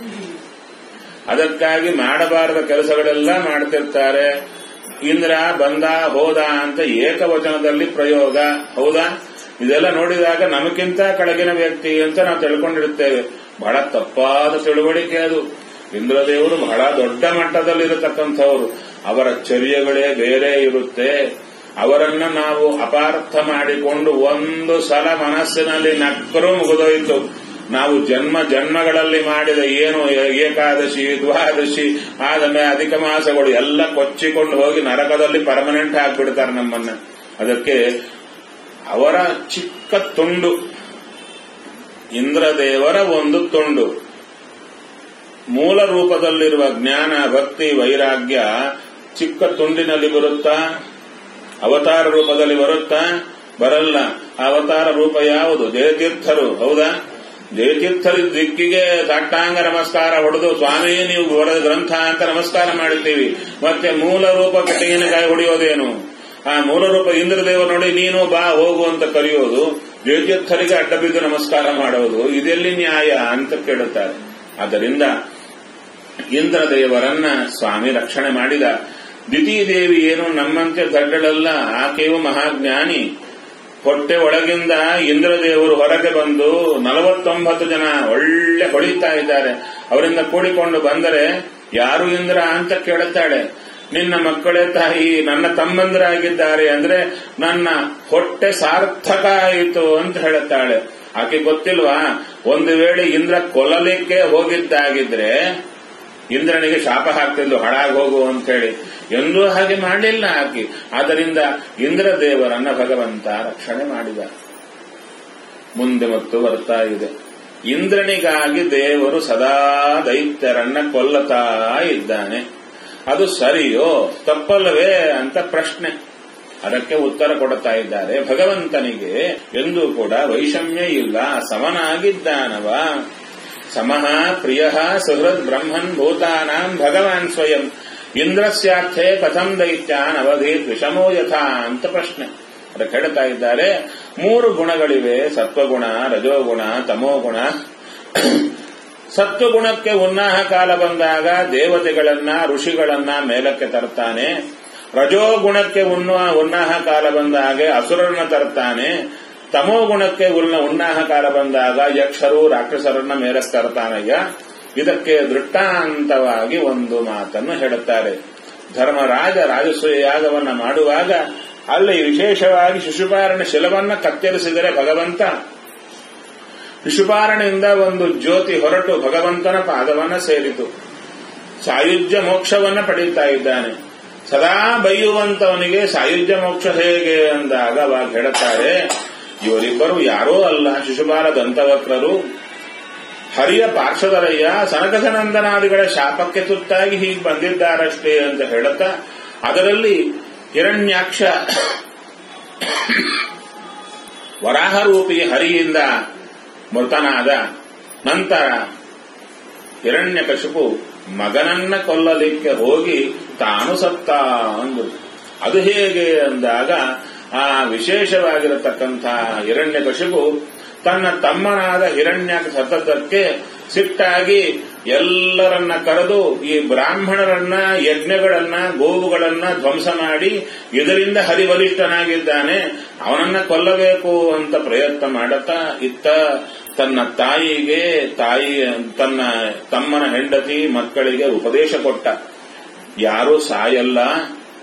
ಅದಕ್ಕಾಗಿ ಮಾಡಬಾರದ ಕೆಲಸಗಳೆಲ್ಲ ಮಾಡ್ತಿರ್ತಾರೆ ಇಂದ್ರ ಬಂದ ಹೋದ ಅಂತ ಏಕವಚನದಲ್ಲಿ ಪ್ರಯೋಗ ಹೌದಾ ಇದೆಲ್ಲ ನೋಡಿದಾಗ ನಮಗಿಂತ ಕೆಳಗಿನ ವ್ಯಕ್ತಿ ಅಂತ ನಾವು ತಿಳ್ಕೊಂಡಿರುತ್ತೇವೆ ಬಹಳ ತಪ್ಪಾದ ತಿಳುವಳಿಕೆ ಅದು ಇಂದ್ರದೇವರು ಬಹಳ ದೊಡ್ಡ ಮಟ್ಟದಲ್ಲಿರತಕ್ಕಂಥವ್ರು ಅವರ ಚರ್ಯಗಳೇ ಬೇರೆ ಇರುತ್ತೆ ಅವರನ್ನ ನಾವು ಅಪಾರ್ಥ ಮಾಡಿಕೊಂಡು ಒಂದು ಸಲ ಮನಸ್ಸಿನಲ್ಲಿ ನಕ್ಕರೂ ಮುಗಿದೋಯ್ತು ನಾವು ಜನ್ಮ ಜನ್ಮಗಳಲ್ಲಿ ಮಾಡಿದ ಏನು ಏಕಾದಶಿ ದ್ವಾದಶಿ ಆದಮೇಲೆ ಅಧಿಕ ಮಾಸಗಳು ಎಲ್ಲ ಕೊಚ್ಚಿಕೊಂಡು ಹೋಗಿ ನರಕದಲ್ಲಿ ಪರ್ಮನೆಂಟ್ ಆಗ್ಬಿಡ್ತಾರೆ ನಮ್ಮನ್ನ ಅದಕ್ಕೆ ಅವರ ಚಿಕ್ಕ ತುಂಡು ಇಂದ್ರದೇವರ ಒಂದು ತುಂಡು ಮೂಲ ರೂಪದಲ್ಲಿರುವ ಜ್ಞಾನ ಭಕ್ತಿ ವೈರಾಗ್ಯ ಚಿಕ್ಕ ತುಂಡಿನಲ್ಲಿ ಬರುತ್ತಾ ಅವತಾರ ರೂಪದಲ್ಲಿ ಬರುತ್ತಾ ಬರಲ್ಲ ಅವತಾರ ರೂಪ ಯಾವುದು ಜಯತೀರ್ಥರು ಹೌದಾ ಜಯತೀರ್ಥರ ದಿಕ್ಕಿಗೆ ಸಾಷ್ಟಾಂಗ ನಮಸ್ಕಾರ ಹೊಡೆದು ಸ್ವಾಮಿ ನೀವು ಹೊಡೆದ ಗ್ರಂಥ ಅಂತ ನಮಸ್ಕಾರ ಮಾಡುತ್ತೀವಿ ಮತ್ತೆ ಮೂಲ ರೂಪ ತೆಂಗಿನಕಾಯಿ ಹೊಡೆಯೋದೇನು ಆ ಮೂಲ ರೂಪ ಇಂದ್ರದೇವ ನೋಡಿ ನೀನು ಬಾ ಹೋಗು ಅಂತ ಕರೆಯೋದು ಜಯತೀರ್ಥರಿಗೆ ಅಡ್ಡ ಬಿದ್ದು ನಮಸ್ಕಾರ ಮಾಡೋದು ಇದೆಲ್ಲಿ ನ್ಯಾಯ ಅಂತ ಕೇಳುತ್ತಾರೆ ಆದ್ದರಿಂದ ಇಂದ್ರದೇವರನ್ನ ಸ್ವಾಮಿ ರಕ್ಷಣೆ ಮಾಡಿದ ದೇವಿ ಏನು ನಮ್ಮಂತೆ ದಡ್ಡಳಲ್ಲ ಆಕೆಯು ಮಹಾಜ್ಞಾನಿ ಹೊಟ್ಟೆ ಒಳಗಿಂದ ಇಂದ್ರದೇವರು ಹೊರಗೆ ಬಂದು ನಲವತ್ತೊಂಬತ್ತು ಜನ ಒಳ್ಳೆ ಹೊಳಿತಾ ಇದ್ದಾರೆ ಅವರಿಂದ ಕೂಡಿಕೊಂಡು ಬಂದರೆ ಯಾರು ಇಂದ್ರ ಅಂತ ಕೇಳುತ್ತಾಳೆ ನಿನ್ನ ಮಕ್ಕಳೇ ತಾಯಿ ನನ್ನ ತಮ್ಮಂದರಾಗಿದ್ದಾರೆ ಅಂದ್ರೆ ನನ್ನ ಹೊಟ್ಟೆ ಸಾರ್ಥಕ ಆಯಿತು ಅಂತ ಹೇಳುತ್ತಾಳೆ ಆಕೆ ಗೊತ್ತಿಲ್ವಾ ಒಂದು ವೇಳೆ ಇಂದ್ರ ಕೊಲ್ಲಲಿಕ್ಕೆ ಹೋಗಿದ್ದಾಗಿದ್ರೆ ಇಂದ್ರನಿಗೆ ಶಾಪ ಹಾಕ್ತಿದ್ಲು ಹಳಾಗ್ ಹೋಗು ಅಂತ ಹೇಳಿ ಎಂದೂ ಹಾಗೆ ಮಾಡಲಿಲ್ಲ ಆಕೆ ಆದ್ದರಿಂದ ಇಂದ್ರದೇವರನ್ನ ಭಗವಂತ ರಕ್ಷಣೆ ಮಾಡಿದ ಮುಂದೆ ಮತ್ತು ಬರ್ತಾ ಇದೆ ಇಂದ್ರನಿಗಾಗಿ ದೇವರು ಸದಾ ದೈತ್ಯರನ್ನ ಕೊಲ್ಲತಾ ಇದ್ದಾನೆ ಅದು ಸರಿಯೋ ತಪ್ಪಲ್ಲವೇ ಅಂತ ಪ್ರಶ್ನೆ ಅದಕ್ಕೆ ಉತ್ತರ ಕೊಡುತ್ತಾ ಇದ್ದಾರೆ ಭಗವಂತನಿಗೆ ಎಂದೂ ಕೂಡ ವೈಷಮ್ಯ ಇಲ್ಲ ಸಮನಾಗಿದ್ದಾನವ ಸಮಃ ಪ್ರಿಯ ಸುಹೃದ್ ಬ್ರಹ್ಮನ್ ಭೂತಾನಾಂ ಭಗವಾನ್ ಸ್ವಯಂ ಇಂದ್ರಸ್ಯಾರ್ಥೆ ಕಥಂ ದೈತ್ಯಾನ್ ಅವಧಿ ವಿಷಮೋ ಯಥಾ ಅಂತ ಪ್ರಶ್ನೆ ಅದಕ್ಕೆ ಹೇಳ್ತಾ ಇದ್ದಾರೆ ಮೂರು ಗುಣಗಳಿವೆ ಸತ್ವಗುಣ ರಜೋಗುಣ ತಮೋಗುಣ ಸತ್ವಗುಣಕ್ಕೆ ಉನ್ನಾಹ ಕಾಲ ಬಂದಾಗ ದೇವತೆಗಳನ್ನ ಋಷಿಗಳನ್ನ ಮೇಲಕ್ಕೆ ತರ್ತಾನೆ ರಜೋಗುಣಕ್ಕೆ ಉನ್ನುವ ಉನ್ನಾಹ ಕಾಲ ಬಂದಾಗ ಅಸುರರನ್ನ ತರ್ತಾನೆ ತಮೋ ಗುಣಕ್ಕೆ ಉನ್ನ ಉನ್ನಾಹ ಕಾಲ ಬಂದಾಗ ಯಕ್ಷರು ರಾಕ್ಷಸರನ್ನ ಮೇಲಕ್ಕೆ ತರ್ತಾನಯ್ಯ ಇದಕ್ಕೆ ದೃಷ್ಟಾಂತವಾಗಿ ಒಂದು ಮಾತನ್ನು ಹೇಳುತ್ತಾರೆ ಧರ್ಮರಾಜ ರಾಜಸೂಯ ಯಾಗವನ್ನ ಮಾಡುವಾಗ ಅಲ್ಲಿ ವಿಶೇಷವಾಗಿ ಶಿಶುಪಾರಣ ಶಿಲವನ್ನ ಕತ್ತರಿಸಿದರೆ ಭಗವಂತ ಶಿಶುಪಾರಣೆಯಿಂದ ಒಂದು ಜ್ಯೋತಿ ಹೊರಟು ಭಗವಂತನ ಪಾದವನ್ನ ಸೇರಿತು ಸಾಯುಜ್ಯ ಮೋಕ್ಷವನ್ನ ಪಡೀತಾ ಇದ್ದಾನೆ ಸದಾ ಬೈಯುವಂತವನಿಗೆ ಸಾಯುಜ್ಯ ಮೋಕ್ಷ ಹೇಗೆ ಅಂದಾಗ ಅವಾಗ ಹೇಳುತ್ತಾರೆ ಇವರಿಬ್ಬರು ಯಾರೋ ಅಲ್ಲ ಶಿಶುಪಾಲ ದಂತವಕ್ರರು ಹರಿಯ ಪಾರ್ಶ್ವದರಯ್ಯ ಸನಕಸನಂದನಾದಿಗಳ ಶಾಪಕ್ಕೆ ತುತ್ತಾಗಿ ಹೀಗೆ ಬಂದಿದ್ದಾರಷ್ಟೇ ಅಂತ ಹೇಳುತ್ತಾ ಅದರಲ್ಲಿ ಹಿರಣ್ಯಾಕ್ಷ ವರಾಹರೂಪಿ ಹರಿಯಿಂದ ಮೃತನಾದ ನಂತರ ಹಿರಣ್ಯಕಶಿಪು ಮಗನನ್ನ ಕೊಲ್ಲಲಿಕ್ಕೆ ಹೋಗಿ ತಾನು ಸತ್ತ ಅಂದರು ಅದು ಹೇಗೆ ಅಂದಾಗ ಆ ವಿಶೇಷವಾಗಿರತಕ್ಕಂಥ ಹಿರಣ್ಯಕಶಿಪು ತನ್ನ ತಮ್ಮನಾದ ಹಿರಣ್ಯ ಸತತಕ್ಕೆ ಸಿಟ್ಟಾಗಿ ಎಲ್ಲರನ್ನ ಕರೆದು ಈ ಬ್ರಾಹ್ಮಣರನ್ನ ಯಜ್ಞಗಳನ್ನ ಗೋವುಗಳನ್ನ ಧ್ವಂಸ ಮಾಡಿ ಇದರಿಂದ ಹರಿಬಲಿಷ್ಠನಾಗಿದ್ದಾನೆ ಅವನನ್ನ ಕೊಲ್ಲಬೇಕು ಅಂತ ಪ್ರಯತ್ನ ಮಾಡುತ್ತಾ ಇತ್ತ ತನ್ನ ತಾಯಿಗೆ ತಾಯಿ ತನ್ನ ತಮ್ಮನ ಹೆಂಡತಿ ಮಕ್ಕಳಿಗೆ ಉಪದೇಶ ಕೊಟ್ಟ ಯಾರೂ ಸಾಯಲ್ಲ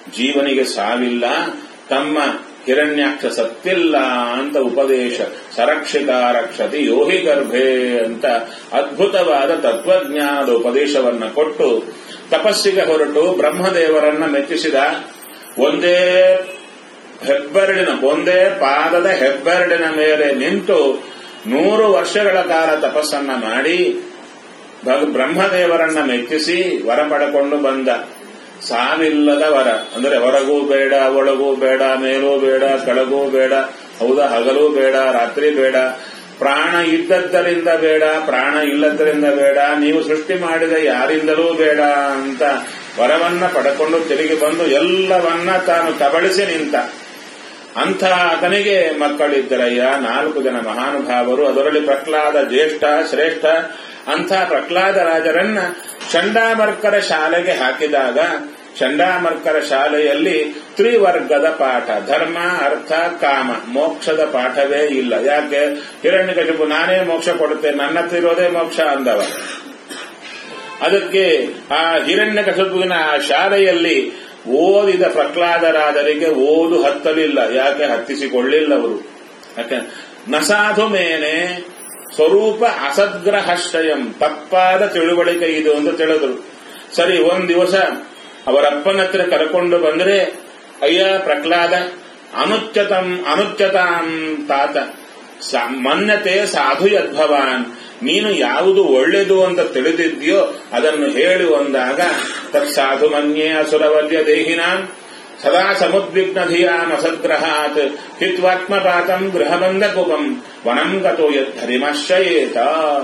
ಜೀವನಿಗೆ ಸಾವಿಲ್ಲ ತಮ್ಮ ಹಿರಣ್ಯಾಕ್ಷ ಸತ್ತಿಲ್ಲ ಅಂತ ಉಪದೇಶ ಸರಕ್ಷಿತ ರಕ್ಷತಿ ಯೋಹಿ ಗರ್ಭೆ ಅಂತ ಅದ್ಭುತವಾದ ತತ್ವಜ್ಞಾನದ ಉಪದೇಶವನ್ನ ಕೊಟ್ಟು ತಪಸ್ಸಿಗೆ ಹೊರಟು ಬ್ರಹ್ಮದೇವರನ್ನ ಮೆಚ್ಚಿಸಿದ ಒಂದೇ ಹೆಬ್ಬೆರಳಿನ ಒಂದೇ ಪಾದದ ಹೆಬ್ಬೆರಳಿನ ಮೇಲೆ ನಿಂತು ನೂರು ವರ್ಷಗಳ ಕಾಲ ತಪಸ್ಸನ್ನ ಮಾಡಿ ಭಗ- ಬ್ರಹ್ಮದೇವರನ್ನ ಮೆಚ್ಚಿಸಿ ವರ ಪಡ್ಕೊಂಡು ಬಂದ ಸಾವಿಲ್ಲದ ವರ ಅಂದ್ರೆ ಹೊರಗೂ ಬೇಡ ಒಳಗೂ ಬೇಡ ಮೇಲೂ ಬೇಡ ಕೆಳಗೂ ಬೇಡ ಹೌದಾ ಹಗಲು ಬೇಡ ರಾತ್ರಿ ಬೇಡ ಪ್ರಾಣ ಇದ್ದದ್ದರಿಂದ ಬೇಡ ಪ್ರಾಣ ಇಲ್ಲದರಿಂದ ಬೇಡ ನೀವು ಸೃಷ್ಟಿ ಮಾಡಿದ ಯಾರಿಂದಲೂ ಬೇಡ ಅಂತ ವರವನ್ನ ಪಡ್ಕೊಂಡು ತಿರುಗಿ ಬಂದು ಎಲ್ಲವನ್ನ ತಾನು ಕಬಳಿಸಿ ನಿಂತ ಅಂಥ ಆತನಿಗೆ ಮಕ್ಕಳಿದ್ದರಯ್ಯ ನಾಲ್ಕು ಜನ ಮಹಾನುಭಾವರು ಅದರಲ್ಲಿ ಪ್ರಹ್ಲಾದ ಜ್ಯೇಷ್ಠ ಶ್ರೇಷ್ಠ ಅಂಥ ಪ್ರಹ್ಲಾದ ರಾಜರನ್ನ ಚಂಡಾಮರ್ಕರ ಶಾಲೆಗೆ ಹಾಕಿದಾಗ ಚಂಡಾಮರ್ಕರ ಶಾಲೆಯಲ್ಲಿ ತ್ರಿವರ್ಗದ ಪಾಠ ಧರ್ಮ ಅರ್ಥ ಕಾಮ ಮೋಕ್ಷದ ಪಾಠವೇ ಇಲ್ಲ ಯಾಕೆ ಹಿರಣ್ಯಕಶಿಪು ನಾನೇ ಮೋಕ್ಷ ಕೊಡುತ್ತೇನೆ ನನ್ನ ಹತ್ರ ಇರೋದೇ ಮೋಕ್ಷ ಅಂದವ ಅದಕ್ಕೆ ಆ ಹಿರಣ್ಯಕಶಿಪುವಿನ ಆ ಶಾಲೆಯಲ್ಲಿ ಓದಿದ ಪ್ರಹ್ಲಾದರಾದರಿಗೆ ಓದು ಹತ್ತಲಿಲ್ಲ ಯಾಕೆ ಹತ್ತಿಸಿಕೊಳ್ಳಿಲ್ಲ ಅವರು ಯಾಕೆ ನಸಾಧು ಮೇನೆ ಸ್ವರೂಪ ಅಸದ್ಗ್ರಹಶ್ರಯಂ ತಪ್ಪಾದ ತಿಳುವಳಿಕೆ ಇದು ಅಂತ ತಿಳಿದ್ರು ಸರಿ ಒಂದ್ ದಿವಸ ಅವರಪ್ಪನ ಹತ್ರ ಕರ್ಕೊಂಡು ಬಂದ್ರೆ ಅಯ್ಯ ಪ್ರಹ್ಲಾದ ಅನುಚ್ಚತಂ ಅನುಚ್ಚತಾಂ ತಾತ ಸ- ಮನ್ಯತೆ ಸಾಧು ಯದ್ಭವಾನ್ ನೀನು ಯಾವುದು ಒಳ್ಳೆದು ಅಂತ ತಿಳಿದಿದ್ಯೋ ಅದನ್ನು ಹೇಳಿ ಒಂದಾಗ ತತ್ಸಾಧು ಮನ್ಯೇ ಅಸುರವರ್ಯ ದೇಹಿನಾಂ ಸದಾ ಸಮುದ್ವಿಗ್ನ ಧಿಯಾಂ ಅಸದ್ಗ್ರಹಾತ್ ಹಿತ್ವಾತ್ಮಪಾತಂ ಗೃಹಬಂಧ ಕುಪಂ ವನಂ ಗತೋ ಯದ್ಧರಿಮಶ್ರಯೇತ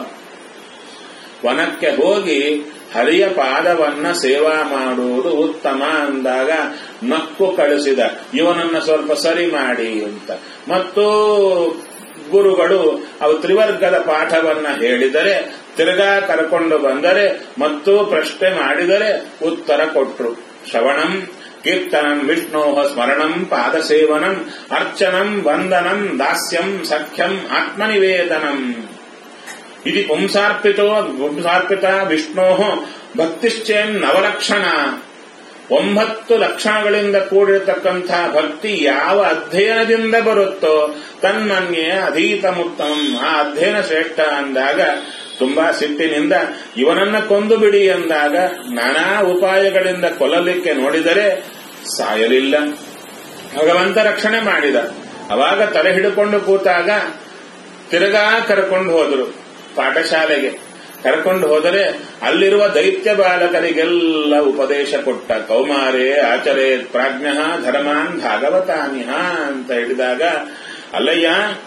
ವನಕ್ಕೆ ಹೋಗಿ ಹರಿಯ ಪಾದವನ್ನ ಸೇವಾ ಮಾಡುವುದು ಉತ್ತಮ ಅಂದಾಗ ನಕ್ಕು ಕಳಿಸಿದ ಇವನನ್ನ ಸ್ವಲ್ಪ ಸರಿ ಮಾಡಿ ಅಂತ ಮತ್ತು ಗುರುಗಳು ಅವು ತ್ರಿವರ್ಗದ ಪಾಠವನ್ನ ಹೇಳಿದರೆ ತಿರ್ಗಾ ಕರ್ಕೊಂಡು ಬಂದರೆ ಮತ್ತು ಪ್ರಶ್ನೆ ಮಾಡಿದರೆ ಉತ್ತರ ಕೊಟ್ರು ಶ್ರವಣಂ ಕೀರ್ತನಂ ವಿಷ್ಣೋ ಸ್ಮರಣಂ ಪಾದಸೇವನಂ ಅರ್ಚನಂ ವಂದನಂ ದಾಸ್ಯಂ ಸಖ್ಯಂ ಆತ್ಮನಿವೇದನಂ ಇದು ಪುಂಸಾರ್ಪಿತೋ ಪುಂಸಾರ್ಪಿತ ವಿಷ್ಣೋ ಭಕ್ತಿಶ್ಚೇನ್ ನವಲಕ್ಷಣ ಒಂಬತ್ತು ಲಕ್ಷಣಗಳಿಂದ ಕೂಡಿರತಕ್ಕಂಥ ಭಕ್ತಿ ಯಾವ ಅಧ್ಯಯನದಿಂದ ಬರುತ್ತೋ ತನ್ಮನ್ಯೆ ಅಧೀತ ಮುತ್ತಮಂ ಆ ಅಧ್ಯಯನ ಶ್ರೇಷ್ಠ ಅಂದಾಗ ತುಂಬಾ ಸಿಟ್ಟಿನಿಂದ ಇವನನ್ನ ಕೊಂದು ಬಿಡಿ ಎಂದಾಗ ನಾನಾ ಉಪಾಯಗಳಿಂದ ಕೊಲ್ಲಲಿಕ್ಕೆ ನೋಡಿದರೆ ಸಾಯಲಿಲ್ಲ ಭಗವಂತ ರಕ್ಷಣೆ ಮಾಡಿದ ಅವಾಗ ತಲೆ ಹಿಡಿಕೊಂಡು ಕೂತಾಗ ತಿರುಗಾ ಕರ್ಕೊಂಡು ಹೋದರು ಪಾಠಶಾಲೆಗೆ ಕರ್ಕೊಂಡು ಹೋದರೆ ಅಲ್ಲಿರುವ ದೈತ್ಯ ಬಾಲಕರಿಗೆಲ್ಲ ಉಪದೇಶ ಕೊಟ್ಟ ಕೌಮಾರೇ ಆಚರೇ ಪ್ರಾಜ್ಞ ಧರ್ಮಾನ್ ಭಾಗವತಾನಿಹ ಅಂತ ಹೇಳಿದಾಗ ಅಲ್ಲಯ್ಯ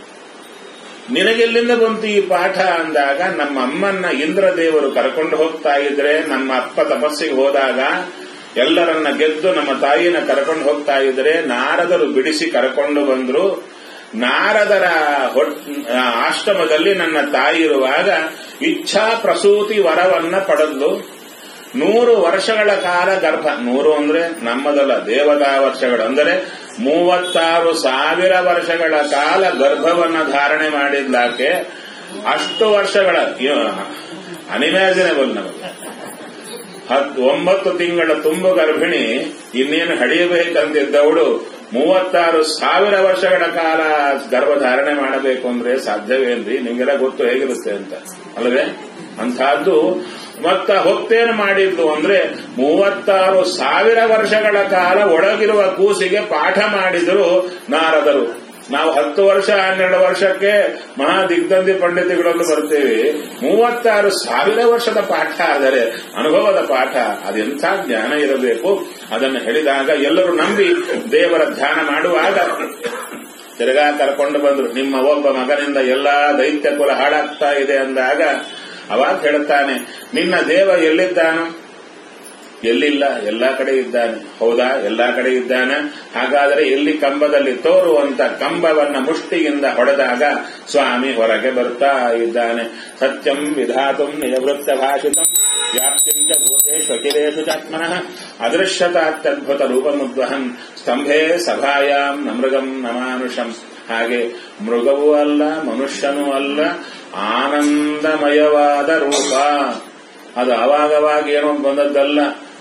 ನಿನಗೆಲ್ಲಿಂದ ಬಂತು ಈ ಪಾಠ ಅಂದಾಗ ನಮ್ಮ ಅಮ್ಮನ್ನ ಇಂದ್ರದೇವರು ಕರ್ಕೊಂಡು ಹೋಗ್ತಾ ಇದ್ರೆ ನಮ್ಮ ಅಪ್ಪ ತಪಸ್ಸಿಗೆ ಹೋದಾಗ ಎಲ್ಲರನ್ನ ಗೆದ್ದು ನಮ್ಮ ತಾಯಿನ ಕರ್ಕೊಂಡು ಹೋಗ್ತಾ ಇದ್ರೆ ನಾರದರು ಬಿಡಿಸಿ ಕರ್ಕೊಂಡು ಬಂದ್ರು ನಾರದರ ಹೊಟ್- ಆ, ಆಶ್ರಮದಲ್ಲಿ ನನ್ನ ತಾಯಿ ಇರುವಾಗ ಇಚ್ಛಾ ಪ್ರಸೂತಿ ವರವನ್ನ ಪಡೆದ್ಲು ನೂರು ವರ್ಷಗಳ ಕಾಲ ಗರ್ಭ ನೂರು ಅಂದ್ರೆ ನಮ್ಮದಲ್ಲ ದೇವತಾ ವರ್ಷಗಳು ಅಂದರೆ ಮೂವತ್ತಾರು ಸಾವಿರ ವರ್ಷಗಳ ಕಾಲ ಗರ್ಭವನ್ನ ಧಾರಣೆ ಮಾಡಿದ್ಲಾಕೆ ಅಷ್ಟು ವರ್ಷಗಳ ಅನಿಮ್ಯಾಜಿನೇಬಲ್ ನಮಗೆ ಹತ್ತು ಒಂಬತ್ತು ತಿಂಗಳ ತುಂಬು ಗರ್ಭಿಣಿ ಇನ್ನೇನು ಹಡಿಯಬೇಕಂತಿದ್ದವಳು ಮೂವತ್ತಾರು ಸಾವಿರ ವರ್ಷಗಳ ಕಾಲ ಗರ್ಭಧಾರಣೆ ಮಾಡಬೇಕು ಅಂದ್ರೆ ಸಾಧ್ಯವೇನ್ರಿ ನಿಮಗೆಲ್ಲ ಗೊತ್ತು ಹೇಗಿರುತ್ತೆ ಅಂತ ಅಲ್ಲವೇ ಅಂತಹದ್ದು ಮತ್ತ ಹೊತ್ತೇನು ಮಾಡಿದ್ದು ಅಂದ್ರೆ ಮೂವತ್ತಾರು ಸಾವಿರ ವರ್ಷಗಳ ಕಾಲ ಒಳಗಿರುವ ಕೂಸಿಗೆ ಪಾಠ ಮಾಡಿದರು ನಾರದರು ನಾವು ಹತ್ತು ವರ್ಷ ಹನ್ನೆರಡು ವರ್ಷಕ್ಕೆ ಮಹಾ ದಿಗ್ದಂಧಿ ಪಂಡಿತಗಳನ್ನು ಬರ್ತೇವೆ ಮೂವತ್ತಾರು ಸಾವಿರ ವರ್ಷದ ಪಾಠ ಆದರೆ ಅನುಭವದ ಪಾಠ ಅದೆಂಥ ಜ್ಞಾನ ಇರಬೇಕು ಅದನ್ನು ಹೇಳಿದಾಗ ಎಲ್ಲರೂ ನಂಬಿ ದೇವರ ಧ್ಯಾನ ಮಾಡುವಾಗ ತಿರುಗಾ ಕರ್ಕೊಂಡು ಬಂದ್ರು ನಿಮ್ಮ ಒಬ್ಬ ಮಗನಿಂದ ಎಲ್ಲಾ ದೈತ್ಯ ಕುಲ ಹಾಳಾಗ್ತಾ ಇದೆ ಅಂದಾಗ ಅವಾಗ ಹೇಳ್ತಾನೆ ನಿನ್ನ ದೇವ ಎಲ್ಲಿದ್ದಾನೋ ಎಲ್ಲಿಲ್ಲ ಎಲ್ಲಾ ಕಡೆ ಇದ್ದಾನೆ ಹೌದಾ ಎಲ್ಲಾ ಕಡೆ ಇದ್ದಾನೆ ಹಾಗಾದರೆ ಎಲ್ಲಿ ಕಂಬದಲ್ಲಿ ತೋರುವಂತ ಕಂಬವನ್ನ ಮುಷ್ಟಿಯಿಂದ ಹೊಡೆದಾಗ ಸ್ವಾಮಿ ಹೊರಗೆ ಬರ್ತಾ ಇದ್ದಾನೆ ಸತ್ಯಂ ವಿಧಾತುಂ ನಿಜವೃತ್ತ ಭಾಷಿತಂ ವ್ಯಾಪ್ತಿಂಚ ಭೂತೇಶು ಅಖಿಲೇಶು ಚಾತ್ಮನಃ ಅದೃಶ್ಯತಾತ್ಯದ್ಭುತ ರೂಪಮುದ್ವಹನ್ ಸ್ತಂಭೆ ಸಭಾಯಾಂ ನ ಮೃಗಂ ನ ಮಾನುಷಂ ಹಾಗೆ ಮೃಗವೂ ಅಲ್ಲ ಮನುಷ್ಯನೂ ಅಲ್ಲ ಆನಂದಮಯವಾದ ರೂಪ ಅದು ಅವಾಗವಾಗ ಏನೋ ಬಂದದ್ದಲ್ಲ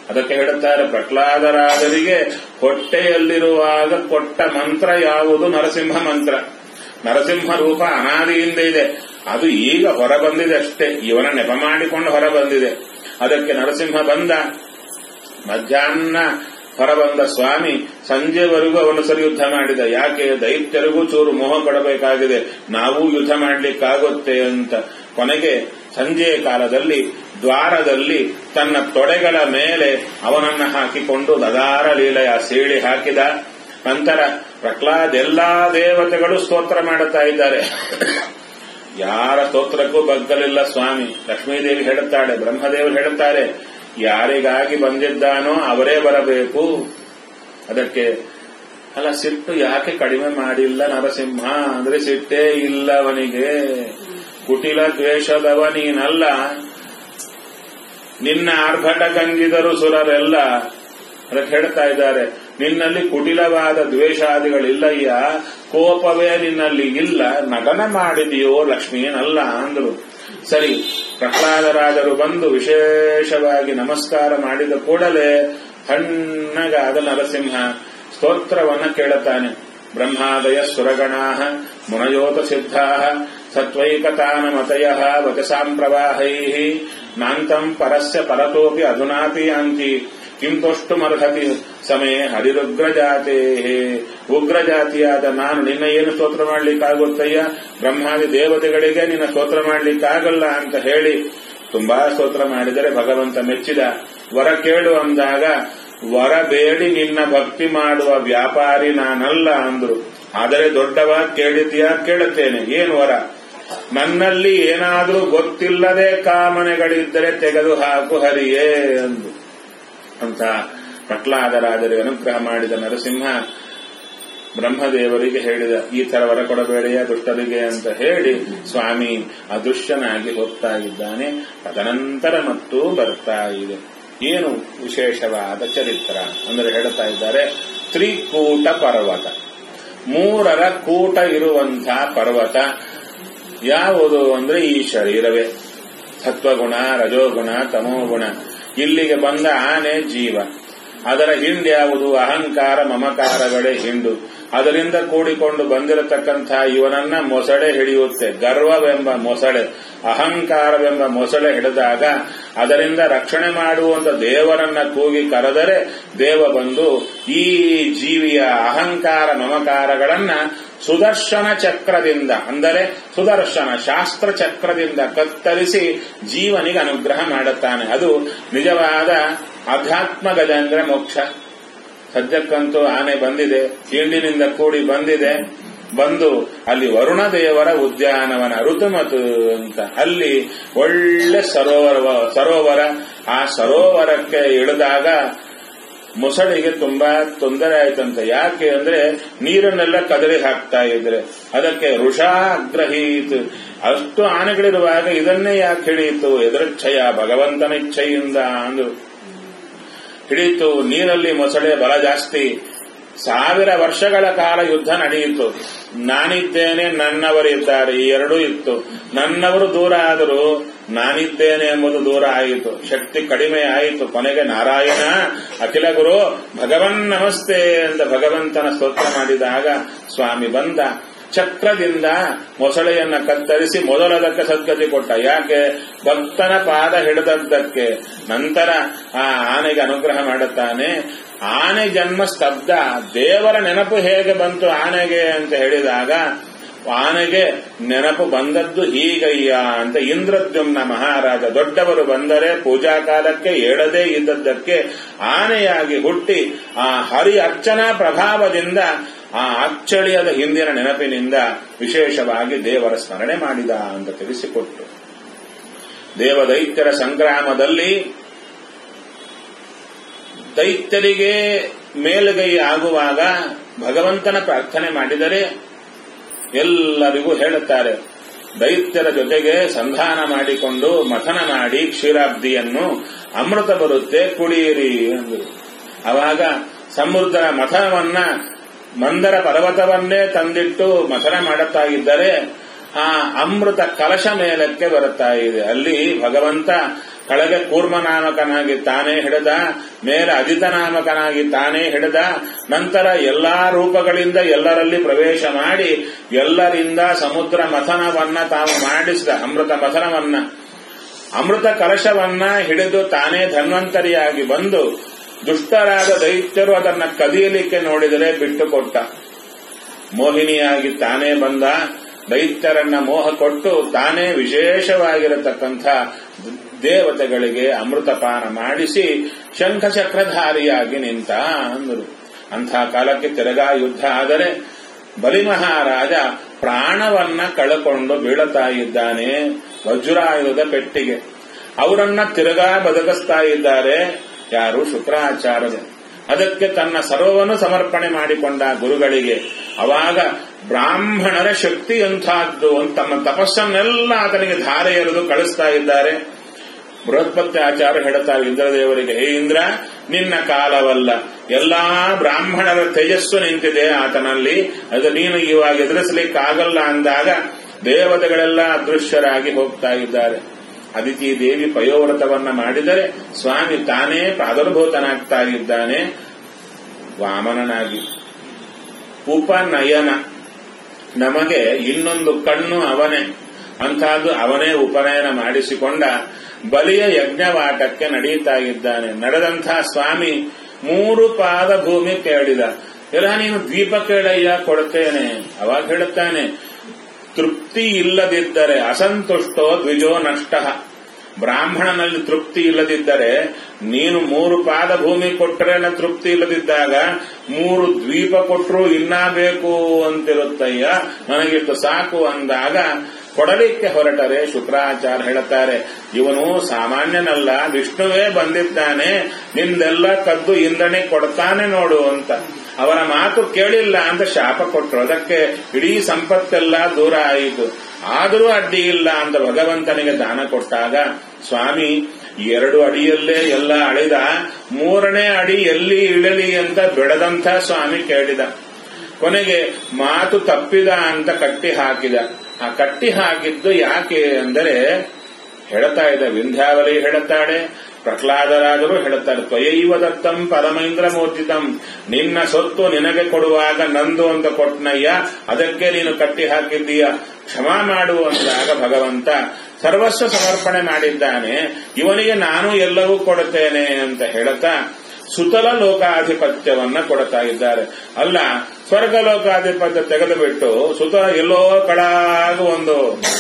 ಅದಕ್ಕೆ ಹೇಳುತ್ತಾರೆ ಪ್ರಹ್ಲಾದರಾಜರಿಗೆ ಹೊಟ್ಟೆಯಲ್ಲಿರುವಾಗ ಕೊಟ್ಟ ಮಂತ್ರ ಯಾವುದು ನರಸಿಂಹ ಮಂತ್ರ ನರಸಿಂಹ ರೂಪ ಅನಾದಿಯಿಂದ ಇದೆ ಅದು ಈಗ ಹೊರ ಬಂದಿದೆ ಅಷ್ಟೇ ಇವನ ನೆಪ ಮಾಡಿಕೊಂಡು ಹೊರ ಬಂದಿದೆ ಅದಕ್ಕೆ ನರಸಿಂಹ ಬಂದ ಮಧ್ಯಾಹ್ನ ಹೊರಬಂದ ಸ್ವಾಮಿ ಸಂಜೆವರೆಗೂ ಅವನು ಸರಿ ಯುದ್ಧ ಮಾಡಿದ ಯಾಕೆ ದೈತ್ಯರಿಗೂ ಚೂರು ಮೋಹ ಪಡಬೇಕಾಗಿದೆ ನಾವು ಯುದ್ಧ ಮಾಡಲಿಕ್ಕಾಗುತ್ತೆ ಅಂತ ಕೊನೆಗೆ ಸಂಜೆಯ ಕಾಲದಲ್ಲಿ ದ್ವಾರದಲ್ಲಿ ತನ್ನ ತೊಡೆಗಳ ಮೇಲೆ ಅವನನ್ನ ಹಾಕಿಕೊಂಡು ದದಾರ ಲೀಲೆಯ ಸೀಳಿ ಹಾಕಿದ ನಂತರ ಪ್ರಹ್ಲಾದ್ ಎಲ್ಲಾ ದೇವತೆಗಳು ಸ್ತೋತ್ರ ಮಾಡುತ್ತಾ ಇದ್ದಾರೆ ಯಾರ ಸ್ತೋತ್ರಕ್ಕೂ ಬಗ್ಗಲಿಲ್ಲ ಸ್ವಾಮಿ ಲಕ್ಷ್ಮೀದೇವಿ ಹೇಳುತ್ತಾಳೆ ಬ್ರಹ್ಮದೇವರು ಹೇಳುತ್ತಾರೆ ಯಾರಿಗಾಗಿ ಬಂದಿದ್ದಾನೋ ಅವರೇ ಬರಬೇಕು ಅದಕ್ಕೆ ಅಲ್ಲ ಸಿಟ್ಟು ಯಾಕೆ ಕಡಿಮೆ ಮಾಡಿಲ್ಲ ನರಸಿಂಹ ಅಂದ್ರೆ ಸಿಟ್ಟೇ ಇಲ್ಲ ಅವನಿಗೆ ಕುಟಿಲ ದ್ವೇಷದವ ನೀನಲ್ಲ ನಿನ್ನ ಆರ್ಭಟ ಗಂಗಿದರು ಸುರರೆಲ್ಲ ಅದಕ್ಕೆ ಹೇಳ್ತಾ ಇದ್ದಾರೆ ನಿನ್ನಲ್ಲಿ ಕುಟಿಲವಾದ ದ್ವೇಷಾದಿಗಳಿಲ್ಲಯ್ಯ ಕೋಪವೇ ನಿನ್ನಲ್ಲಿ ಇಲ್ಲ ನಗನ ಮಾಡಿದೆಯೋ ಲಕ್ಷ್ಮಿಯನಲ್ಲ ಅಂದ್ರು ಸರಿ ಪ್ರಹ್ಲಾದರಾಜರು ಬಂದು ವಿಶೇಷವಾಗಿ ನಮಸ್ಕಾರ ಮಾಡಿದ ಕೂಡಲೇ ತಣ್ಣಗಾದ ನರಸಿಂಹ ಸ್ತೋತ್ರವನ್ನ ಕೇಳುತ್ತಾನೆ ಬ್ರಹ್ಮಾದಯ ಸುರಗಣಾ ಮುನಯೋತ ಸಿದ್ಧಾ ಸತ್ವೈಕತಾನಮತಯ ವಚಸಾಂ ಪ್ರವಾಹೈ ನಾಂತಂ ಪರಸ್ಯ ಪರತೋಪಿ ಅಧುನಾಪಿ ಯಾಂತಿ ಕಿಂ ತೊಷ್ಟುಮರ್ಹತಿ ಸಮಯ ಹರಿರುಗ್ರಜಾತೆ ಉಗ್ರಜಾತಿಯಾದ ನಾನು ನಿನ್ನ ಏನು ಸ್ತೋತ್ರ ಮಾಡ್ಲಿಕ್ಕಾಗುತ್ತಯ್ಯ ಬ್ರಹ್ಮಾದಿ ದೇವತೆಗಳಿಗೆ ನಿನ್ನ ಸ್ತೋತ್ರ ಮಾಡ್ಲಿಕ್ಕಾಗಲ್ಲ ಅಂತ ಹೇಳಿ ತುಂಬಾ ಸ್ತೋತ್ರ ಮಾಡಿದರೆ ಭಗವಂತ ಮೆಚ್ಚಿದ ವರ ಕೇಳು ಅಂದಾಗ ವರ ಬೇಡಿ ನಿನ್ನ ಭಕ್ತಿ ಮಾಡುವ ವ್ಯಾಪಾರಿ ನಾನಲ್ಲ ಅಂದ್ರು ಆದರೆ ದೊಡ್ಡವ ಕೇಳಿತೀಯ ಕೇಳುತ್ತೇನೆ ಏನು ವರ ನನ್ನಲ್ಲಿ ಏನಾದರೂ ಗೊತ್ತಿಲ್ಲದೆ ಕಾಮನೆಗಳಿದ್ದರೆ ತೆಗೆದು ಹಾಕು ಹರಿಯೇ ಅಂದು ಅಂತ ಪ್ರಹ್ಲಾದರಾಜರಿಗೆ ಅನುಗ್ರಹ ಮಾಡಿದ ನರಸಿಂಹ ಬ್ರಹ್ಮದೇವರಿಗೆ ಹೇಳಿದ ಈ ತರ ವರ ಕೊಡಬೇಡೆಯ ದುಷ್ಟರಿಗೆ ಅಂತ ಹೇಳಿ ಸ್ವಾಮಿ ಅದೃಶ್ಯನಾಗಿ ಹೋಗ್ತಾ ಇದ್ದಾನೆ ತದನಂತರ ಮತ್ತು ಬರ್ತಾ ಇದೆ ಏನು ವಿಶೇಷವಾದ ಚರಿತ್ರ ಅಂದರೆ ಹೇಳ್ತಾ ಇದ್ದಾರೆ ತ್ರಿಕೂಟ ಪರ್ವತ ಮೂರರ ಕೂಟ ಇರುವಂತಹ ಪರ್ವತ ಯಾವುದು ಅಂದ್ರೆ ಈ ಶರೀರವೇ ಸತ್ವಗುಣ ರಜೋಗುಣ ತಮೋಗುಣ ಇಲ್ಲಿಗೆ ಬಂದ ಆನೆ ಜೀವ ಅದರ ಹಿಂದೆ ಯಾವುದು ಅಹಂಕಾರ ಮಮಕಾರಗಳೇ ಹಿಂಡು ಅದರಿಂದ ಕೂಡಿಕೊಂಡು ಬಂದಿರತಕ್ಕಂಥ ಇವನನ್ನ ಮೊಸಳೆ ಹಿಡಿಯುತ್ತೆ ಗರ್ವವೆಂಬ ಮೊಸಳೆ ಅಹಂಕಾರವೆಂಬ ಮೊಸಳೆ ಹಿಡಿದಾಗ ಅದರಿಂದ ರಕ್ಷಣೆ ಮಾಡುವಂತ ದೇವರನ್ನ ಕೂಗಿ ಕರೆದರೆ ದೇವ ಬಂದು ಈ ಜೀವಿಯ ಅಹಂಕಾರ ಮಮಕಾರಗಳನ್ನ ಸುದರ್ಶನ ಚಕ್ರದಿಂದ ಅಂದರೆ ಸುದರ್ಶನ ಶಾಸ್ತ್ರ ಚಕ್ರದಿಂದ ಕತ್ತರಿಸಿ ಜೀವನಿಗೆ ಅನುಗ್ರಹ ಮಾಡುತ್ತಾನೆ ಅದು ನಿಜವಾದ ಅಧ್ಯಾತ್ಮ ಗಜೇಂದ್ರ ಮೋಕ್ಷ ಸದ್ಯಕ್ಕಂತೂ ಆನೆ ಬಂದಿದೆ ಹಿಂಡಿನಿಂದ ಕೂಡಿ ಬಂದಿದೆ ಬಂದು ಅಲ್ಲಿ ವರುಣ ದೇವರ ಉದ್ಯಾನವನ ಋತುಮತು ಅಂತ ಅಲ್ಲಿ ಒಳ್ಳೆ ಸರೋವರ ಸರೋವರ ಆ ಸರೋವರಕ್ಕೆ ಇಳಿದಾಗ ಮೊಸಳಿಗೆ ತುಂಬಾ ತೊಂದರೆ ಆಯ್ತಂತೆ ಯಾಕೆ ಅಂದ್ರೆ ನೀರನ್ನೆಲ್ಲ ಕದರಿ ಹಾಕ್ತಾ ಇದ್ರೆ ಅದಕ್ಕೆ ಋಷಾಗ್ರಹೀತ್ ಅಷ್ಟು ಆನೆಗಳಿರುವಾಗ ಇದನ್ನೇ ಯಾಕೆ ಹಿಡಿಯಿತು ಎದುರಚ್ಛಯ ಭಗವಂತನ ಇಚ್ಛೆಯಿಂದ ಅಂದ್ರು ಹಿಡಿಯಿತು ನೀರಲ್ಲಿ ಮೊಸಳೆ ಬಲ ಜಾಸ್ತಿ ಸಾವಿರ ವರ್ಷಗಳ ಕಾಲ ಯುದ್ಧ ನಡೆಯಿತು ನಾನಿದ್ದೇನೆ ನನ್ನವರಿದ್ದಾರೆ ಈ ಎರಡೂ ಇತ್ತು ನನ್ನವರು ದೂರ ಆದರೂ ನಾನಿದ್ದೇನೆ ಎಂಬುದು ದೂರ ಆಯಿತು ಶಕ್ತಿ ಕಡಿಮೆ ಆಯಿತು ಕೊನೆಗೆ ನಾರಾಯಣ ಅಖಿಲ ಗುರು ಭಗವನ್ ನಮಸ್ತೆ ಅಂತ ಭಗವಂತನ ಸ್ತೋತ್ರ ಮಾಡಿದಾಗ ಸ್ವಾಮಿ ಬಂದ ಚಕ್ರದಿಂದ ಮೊಸಳೆಯನ್ನ ಕತ್ತರಿಸಿ ಮೊದಲದಕ್ಕೆ ಸದ್ಗತಿ ಕೊಟ್ಟ ಯಾಕೆ ಭಕ್ತನ ಪಾದ ಹಿಡಿದದ್ದಕ್ಕೆ ನಂತರ ಆ ಆನೆಗೆ ಅನುಗ್ರಹ ಮಾಡುತ್ತಾನೆ ಆನೆ ಜನ್ಮ ಸ್ತಬ್ಧ ದೇವರ ನೆನಪು ಹೇಗೆ ಬಂತು ಆನೆಗೆ ಅಂತ ಹೇಳಿದಾಗ ಆನೆಗೆ ನೆನಪು ಬಂದದ್ದು ಹೀಗಯ್ಯ ಅಂತ ಇಂದ್ರದ್ಯುಮ್ನ ಮಹಾರಾಜ ದೊಡ್ಡವರು ಬಂದರೆ ಪೂಜಾ ಕಾಲಕ್ಕೆ ಏಳದೇ ಇದ್ದದ್ದಕ್ಕೆ ಆನೆಯಾಗಿ ಹುಟ್ಟಿ ಆ ಹರಿ ಅರ್ಚನಾ ಪ್ರಭಾವದಿಂದ ಆ ಅಚ್ಚಳಿಯದ ಹಿಂದಿನ ನೆನಪಿನಿಂದ ವಿಶೇಷವಾಗಿ ದೇವರ ಸ್ಮರಣೆ ಮಾಡಿದ ಅಂತ ತಿಳಿಸಿಕೊಟ್ಟು ದೇವದೈತ್ಯರ ಸಂಗ್ರಾಮದಲ್ಲಿ ದೈತ್ಯರಿಗೆ ಮೇಲುಗೈ ಆಗುವಾಗ ಭಗವಂತನ ಪ್ರಾರ್ಥನೆ ಮಾಡಿದರೆ ಎಲ್ಲರಿಗೂ ಹೇಳುತ್ತಾರೆ ದೈತ್ಯರ ಜೊತೆಗೆ ಸಂಧಾನ ಮಾಡಿಕೊಂಡು ಮಥನ ಮಾಡಿ ಕ್ಷೀರಾಬ್ದಿಯನ್ನು ಅಮೃತ ಬರುತ್ತೆ ಕುಡಿಯಿರಿ ಎಂದರು ಅವಾಗ ಸಮುದ್ರ ಮಥನವನ್ನ ಮಂದರ ಪರ್ವತವನ್ನೇ ತಂದಿಟ್ಟು ಮಥನ ಮಾಡುತ್ತಾ ಇದ್ದರೆ ಆ ಅಮೃತ ಕಲಶ ಮೇಲಕ್ಕೆ ಬರುತ್ತಾ ಇದೆ ಅಲ್ಲಿ ಭಗವಂತ ಕೆಳಗೆ ಕೂರ್ಮನಾಮಕನಾಗಿ ತಾನೇ ಹಿಡಿದ ಮೇಲೆ ಅಜಿತನಾಮಕನಾಗಿ ತಾನೇ ಹಿಡಿದ ನಂತರ ಎಲ್ಲಾ ರೂಪಗಳಿಂದ ಎಲ್ಲರಲ್ಲಿ ಪ್ರವೇಶ ಮಾಡಿ ಎಲ್ಲರಿಂದ ಸಮುದ್ರ ಮಥನವನ್ನ ತಾವು ಮಾಡಿಸಿದ ಅಮೃತ ಮಥನವನ್ನ ಅಮೃತ ಕಲಶವನ್ನ ಹಿಡಿದು ತಾನೇ ಧನ್ವಂತರಿಯಾಗಿ ಬಂದು ದುಷ್ಟರಾದ ದೈತ್ಯರು ಅದನ್ನ ಕದಿಯಲಿಕ್ಕೆ ನೋಡಿದರೆ ಬಿಟ್ಟುಕೊಟ್ಟ ಮೋಹಿನಿಯಾಗಿ ತಾನೇ ಬಂದ ದೈತ್ಯರನ್ನ ಮೋಹ ಕೊಟ್ಟು ತಾನೇ ವಿಶೇಷವಾಗಿರತಕ್ಕಂಥ ದೇವತೆಗಳಿಗೆ ಅಮೃತಪಾನ ಮಾಡಿಸಿ ಶಂಖಚಕ್ರಧಾರಿಯಾಗಿ ನಿಂತ ಅಂದರು ಅಂಥ ಕಾಲಕ್ಕೆ ತಿರುಗಾ ಯುದ್ಧ ಆದರೆ ಬಲಿಮಹಾರಾಜ ಪ್ರಾಣವನ್ನ ಕಳಕೊಂಡು ಬೀಳುತ್ತಾ ಇದ್ದಾನೆ ವಜ್ರಾಯುಧದ ಪೆಟ್ಟಿಗೆ ಅವರನ್ನ ತಿರುಗಾ ಬದುಕಿಸ್ತಾ ಇದ್ದಾರೆ ಯಾರು ಶುಕ್ರಾಚಾರ್ಯ ಅದಕ್ಕೆ ತನ್ನ ಸರ್ವವನ್ನು ಸಮರ್ಪಣೆ ಮಾಡಿಕೊಂಡ ಗುರುಗಳಿಗೆ ಅವಾಗ ಬ್ರಾಹ್ಮಣರ ಶಕ್ತಿ ಎಂಥದ್ದು ಅಂತ ತಮ್ಮ ತಪಸ್ಸನ್ನೆಲ್ಲ ಆತನಿಗೆ ಧಾರೆ ಎರೆದು ಕಳಿಸ್ತಾ ಇದ್ದಾರೆ ಬೃಹಸ್ಪತಿ ಆಚಾರ್ಯ ಹೇಳುತ್ತಾರೆ ಇಂದ್ರದೇವರಿಗೆ ಹೇ ಇಂದ್ರ ನಿನ್ನ ಕಾಲವಲ್ಲ ಎಲ್ಲಾ ಬ್ರಾಹ್ಮಣರ ತೇಜಸ್ಸು ನಿಂತಿದೆ ಆತನಲ್ಲಿ ಅದು ನೀನು ಇವಾಗ ಎದುರಿಸಲಿಕ್ಕಾಗಲ್ಲ ಅಂದಾಗ ದೇವತೆಗಳೆಲ್ಲ ಅದೃಶ್ಯರಾಗಿ ಹೋಗ್ತಾ ಇದ್ದಾರೆ ಅದಿತಿ ದೇವಿ ಪಯೋವ್ರತವನ್ನ ಮಾಡಿದರೆ ಸ್ವಾಮಿ ತಾನೇ ಪ್ರಾದುರ್ಭೂತನಾಗ್ತಾ ಇದ್ದಾನೆ ವಾಮನನಾಗಿ ಉಪನಯನ ನಮಗೆ ಇನ್ನೊಂದು ಕಣ್ಣು ಅವನೇ ಅಂತಹದ್ದು ಅವನೇ ಉಪನಯನ ಮಾಡಿಸಿಕೊಂಡ ಬಲಿಯ ಯಜ್ಞವಾಟಕ್ಕೆ ನಡೆಯುತ್ತಾ ಇದ್ದಾನೆ ನಡೆದಂತಹ ಸ್ವಾಮಿ ಮೂರು ಪಾದ ಭೂಮಿ ಕೇಳಿದ ಎಲ್ಲ ನೀನು ದ್ವೀಪ ಕೇಳಯ್ಯ ಕೊಡ್ತೇನೆ ಅವಾಗ ಹೇಳುತ್ತಾನೆ ತೃಪ್ತಿ ಇಲ್ಲದಿದ್ದರೆ ಅಸಂತುಷ್ಟೋ ದ್ವಿಜೋ ನಷ್ಟ ಬ್ರಾಹ್ಮಣನಲ್ಲಿ ತೃಪ್ತಿ ಇಲ್ಲದಿದ್ದರೆ ನೀನು ಮೂರು ಪಾದ ಭೂಮಿ ಕೊಟ್ಟರೆ ತೃಪ್ತಿ ಇಲ್ಲದಿದ್ದಾಗ ಮೂರು ದ್ವೀಪ ಕೊಟ್ಟರು ಇನ್ನ ಬೇಕು ಅಂತಿರುತ್ತಯ್ಯ ನನಗಿಷ್ಟು ಸಾಕು ಅಂದಾಗ ಕೊಡಲಿಕ್ಕೆ ಹೊರಟರೆ ಶುಕ್ರಾಚಾರ್ಯ ಹೇಳುತ್ತಾರೆ ಇವನು ಸಾಮಾನ್ಯನಲ್ಲ ವಿಷ್ಣುವೇ ಬಂದಿದ್ದಾನೆ ನಿಂದೆಲ್ಲ ಕದ್ದು ಇಂದಣೆ ಕೊಡ್ತಾನೆ ನೋಡು ಅಂತ ಅವರ ಮಾತು ಕೇಳಿಲ್ಲ ಅಂತ ಶಾಪ ಕೊಟ್ಟರು ಅದಕ್ಕೆ ಇಡೀ ಸಂಪತ್ತೆಲ್ಲ ದೂರ ಆಯಿತು ಆದರೂ ಅಡ್ಡಿ ಇಲ್ಲ ಅಂತ ಭಗವಂತನಿಗೆ ದಾನ ಕೊಟ್ಟಾಗ ಸ್ವಾಮಿ ಎರಡು ಅಡಿಯಲ್ಲೇ ಎಲ್ಲ ಅಳಿದ ಮೂರನೇ ಅಡಿ ಎಲ್ಲಿ ಇಳಲಿ ಅಂತ ಬಿಡದಂತ ಸ್ವಾಮಿ ಕೇಳಿದ ಕೊನೆಗೆ ಮಾತು ತಪ್ಪಿದ ಅಂತ ಕಟ್ಟಿ ಹಾಕಿದ ಆ ಕಟ್ಟಿ ಹಾಕಿದ್ದು ಯಾಕೆ ಅಂದರೆ ಹೇಳ್ತಾ ಇದ್ದ ವಿಂಧ್ಯಾವಲಿ ಹೇಳುತ್ತಾಳೆ ಪ್ರಹ್ಲಾದರಾದರೂ ಹೇಳುತ್ತಾರೆ ತ್ವಯೈವ ದತ್ತಂ ಪರಮೇಂದ್ರ ಮೂರ್ತಿತಂ ನಿನ್ನ ಸೊತ್ತು ನಿನಗೆ ಕೊಡುವಾಗ ನಂದು ಅಂತ ಕೊಟ್ನಯ್ಯ ಅದಕ್ಕೆ ನೀನು ಕಟ್ಟಿ ಹಾಕಿದ್ದೀಯ ಕ್ಷಮಾ ಮಾಡು ಅಂದಾಗ ಭಗವಂತ ಸರ್ವಸ್ವ ಸಮರ್ಪಣೆ ಮಾಡಿದ್ದಾನೆ ಇವನಿಗೆ ನಾನು ಎಲ್ಲವೂ ಕೊಡುತ್ತೇನೆ ಅಂತ ಹೇಳುತ್ತಾ ಸುತಲ ಲೋಕಾಧಿಪತ್ಯವನ್ನ ಕೊಡ್ತಾ ಇದ್ದಾರೆ ಅಲ್ಲ ಸ್ವರ್ಗ ಲೋಕಾಧಿಪತ್ಯ ತೆಗೆದು ಬಿಟ್ಟು ಸುತ ಎಲ್ಲೋ ಕಡಾಗ ಒಂದು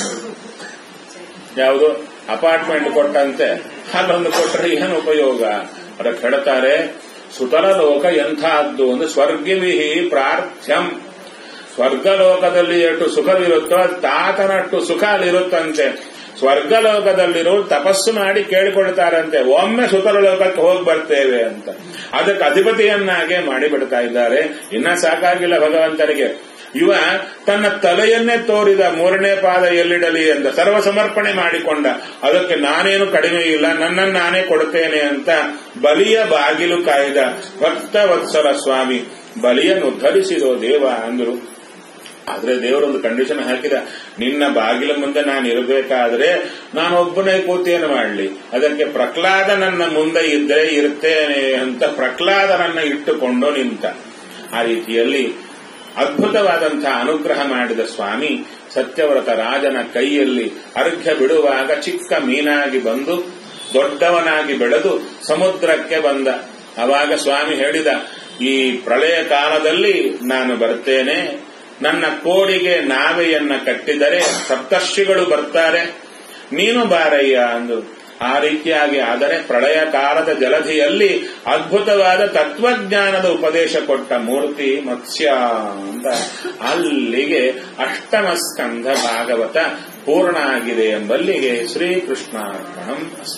ಯಾವುದು ಅಪಾರ್ಟ್ಮೆಂಟ್ ಕೊಟ್ಟಂತೆ ಅಲ್ಲೊಂದು ಕೊಟ್ಟರೆ ಏನು ಉಪಯೋಗ ಅದಕ್ಕೆ ಹೇಳ್ತಾರೆ ಸುತಲ ಲೋಕ ಎಂಥದ್ದು ಒಂದು ಸ್ವರ್ಗಿವಿಹಿ ಪ್ರಾರ್ಥ್ಯಂ ಸ್ವರ್ಗಲೋಕದಲ್ಲಿ ಎಷ್ಟು ಸುಖವಿರುತ್ತೋ ತಾತನಷ್ಟು ಸುಖ ಅಲ್ಲಿರುತ್ತಂತೆ ಸ್ವರ್ಗಲೋಕದಲ್ಲಿರೋ ತಪಸ್ಸು ಮಾಡಿ ಕೇಳಿಕೊಳ್ತಾರಂತೆ ಒಮ್ಮೆ ಸುತಲ ಲೋಕಕ್ಕೆ ಹೋಗಿ ಬರ್ತೇವೆ ಅಂತ ಅದಕ್ಕೆ ಅಧಿಪತಿಯನ್ನಾಗೆ ಮಾಡಿಬಿಡ್ತಾ ಇದ್ದಾರೆ ಇನ್ನ ಸಾಕಾಗಿಲ್ಲ ಭಗವಂತನಿಗೆ ಇವ ತನ್ನ ತಲೆಯನ್ನೇ ತೋರಿದ ಮೂರನೇ ಪಾದ ಎಲ್ಲಿಡಲಿ ಅಂತ ಸರ್ವ ಸಮರ್ಪಣೆ ಮಾಡಿಕೊಂಡ ಅದಕ್ಕೆ ನಾನೇನು ಕಡಿಮೆ ಇಲ್ಲ ನನ್ನನ್ನು ನಾನೇ ಕೊಡುತ್ತೇನೆ ಅಂತ ಬಲಿಯ ಬಾಗಿಲು ಕಾಯ್ದ ಭಕ್ತವತ್ಸಲ ಸ್ವಾಮಿ ಬಲಿಯನ್ನು ಉದ್ಧರಿಸಿದೋ ದೇವ ಅಂದ್ರು ಆದ್ರೆ ದೇವರೊಂದು ಕಂಡೀಷನ್ ಹಾಕಿದ ನಿನ್ನ ಬಾಗಿಲ ಮುಂದೆ ನಾನು ಇರಬೇಕಾದ್ರೆ ನಾನು ಒಬ್ಬನೇ ಕೂತೇನು ಮಾಡಲಿ ಅದಕ್ಕೆ ಪ್ರಹ್ಲಾದ ನನ್ನ ಮುಂದೆ ಇದ್ದರೆ ಇರ್ತೇನೆ ಅಂತ ಪ್ರಹ್ಲಾದನನ್ನ ಇಟ್ಟುಕೊಂಡು ನಿಂತ ಆ ರೀತಿಯಲ್ಲಿ ಅದ್ಭುತವಾದಂತಹ ಅನುಗ್ರಹ ಮಾಡಿದ ಸ್ವಾಮಿ ಸತ್ಯವ್ರತ ರಾಜನ ಕೈಯಲ್ಲಿ ಅರ್ಘ್ಯ ಬಿಡುವಾಗ ಚಿಕ್ಕ ಮೀನಾಗಿ ಬಂದು ದೊಡ್ಡವನಾಗಿ ಬೆಳೆದು ಸಮುದ್ರಕ್ಕೆ ಬಂದ ಅವಾಗ ಸ್ವಾಮಿ ಹೇಳಿದ ಈ ಪ್ರಳಯ ಕಾಲದಲ್ಲಿ ನಾನು ಬರ್ತೇನೆ ನನ್ನ ಕೋಡಿಗೆ ನಾವೆಯನ್ನ ಕಟ್ಟಿದರೆ ಸಪ್ತರ್ಷಿಗಳು ಬರ್ತಾರೆ ನೀನು ಬಾರಯ್ಯ ಅಂದು ಆ ರೀತಿಯಾಗಿ ಆದರೆ ಪ್ರಳಯ ಕಾಲದ ಜಲಧಿಯಲ್ಲಿ ಅದ್ಭುತವಾದ ತತ್ವಜ್ಞಾನದ ಉಪದೇಶ ಕೊಟ್ಟ ಮೂರ್ತಿ ಮತ್ಸ್ಯ ಅಂತ ಅಲ್ಲಿಗೆ ಅಷ್ಟಮ ಸ್ಕಂಧ ಭಾಗವತ ಪೂರ್ಣ ಆಗಿದೆ ಎಂಬಲ್ಲಿಗೆ ಶ್ರೀಕೃಷ್ಣಾರ್ಪಣಂ ಅಸ್ತು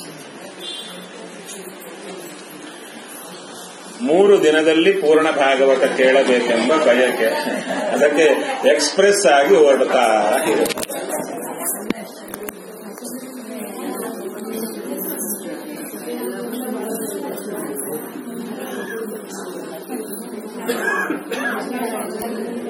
ಮೂರು ದಿನದಲ್ಲಿ ಪೂರ್ಣ ಭಾಗವತ ಕೇಳಬೇಕೆಂಬ ಬಯಕೆ ಅದಕ್ಕೆ ಎಕ್ಸ್ಪ್ರೆಸ್ ಆಗಿ ಹೊರಡ್ತಾ ಇದೆ Thank you.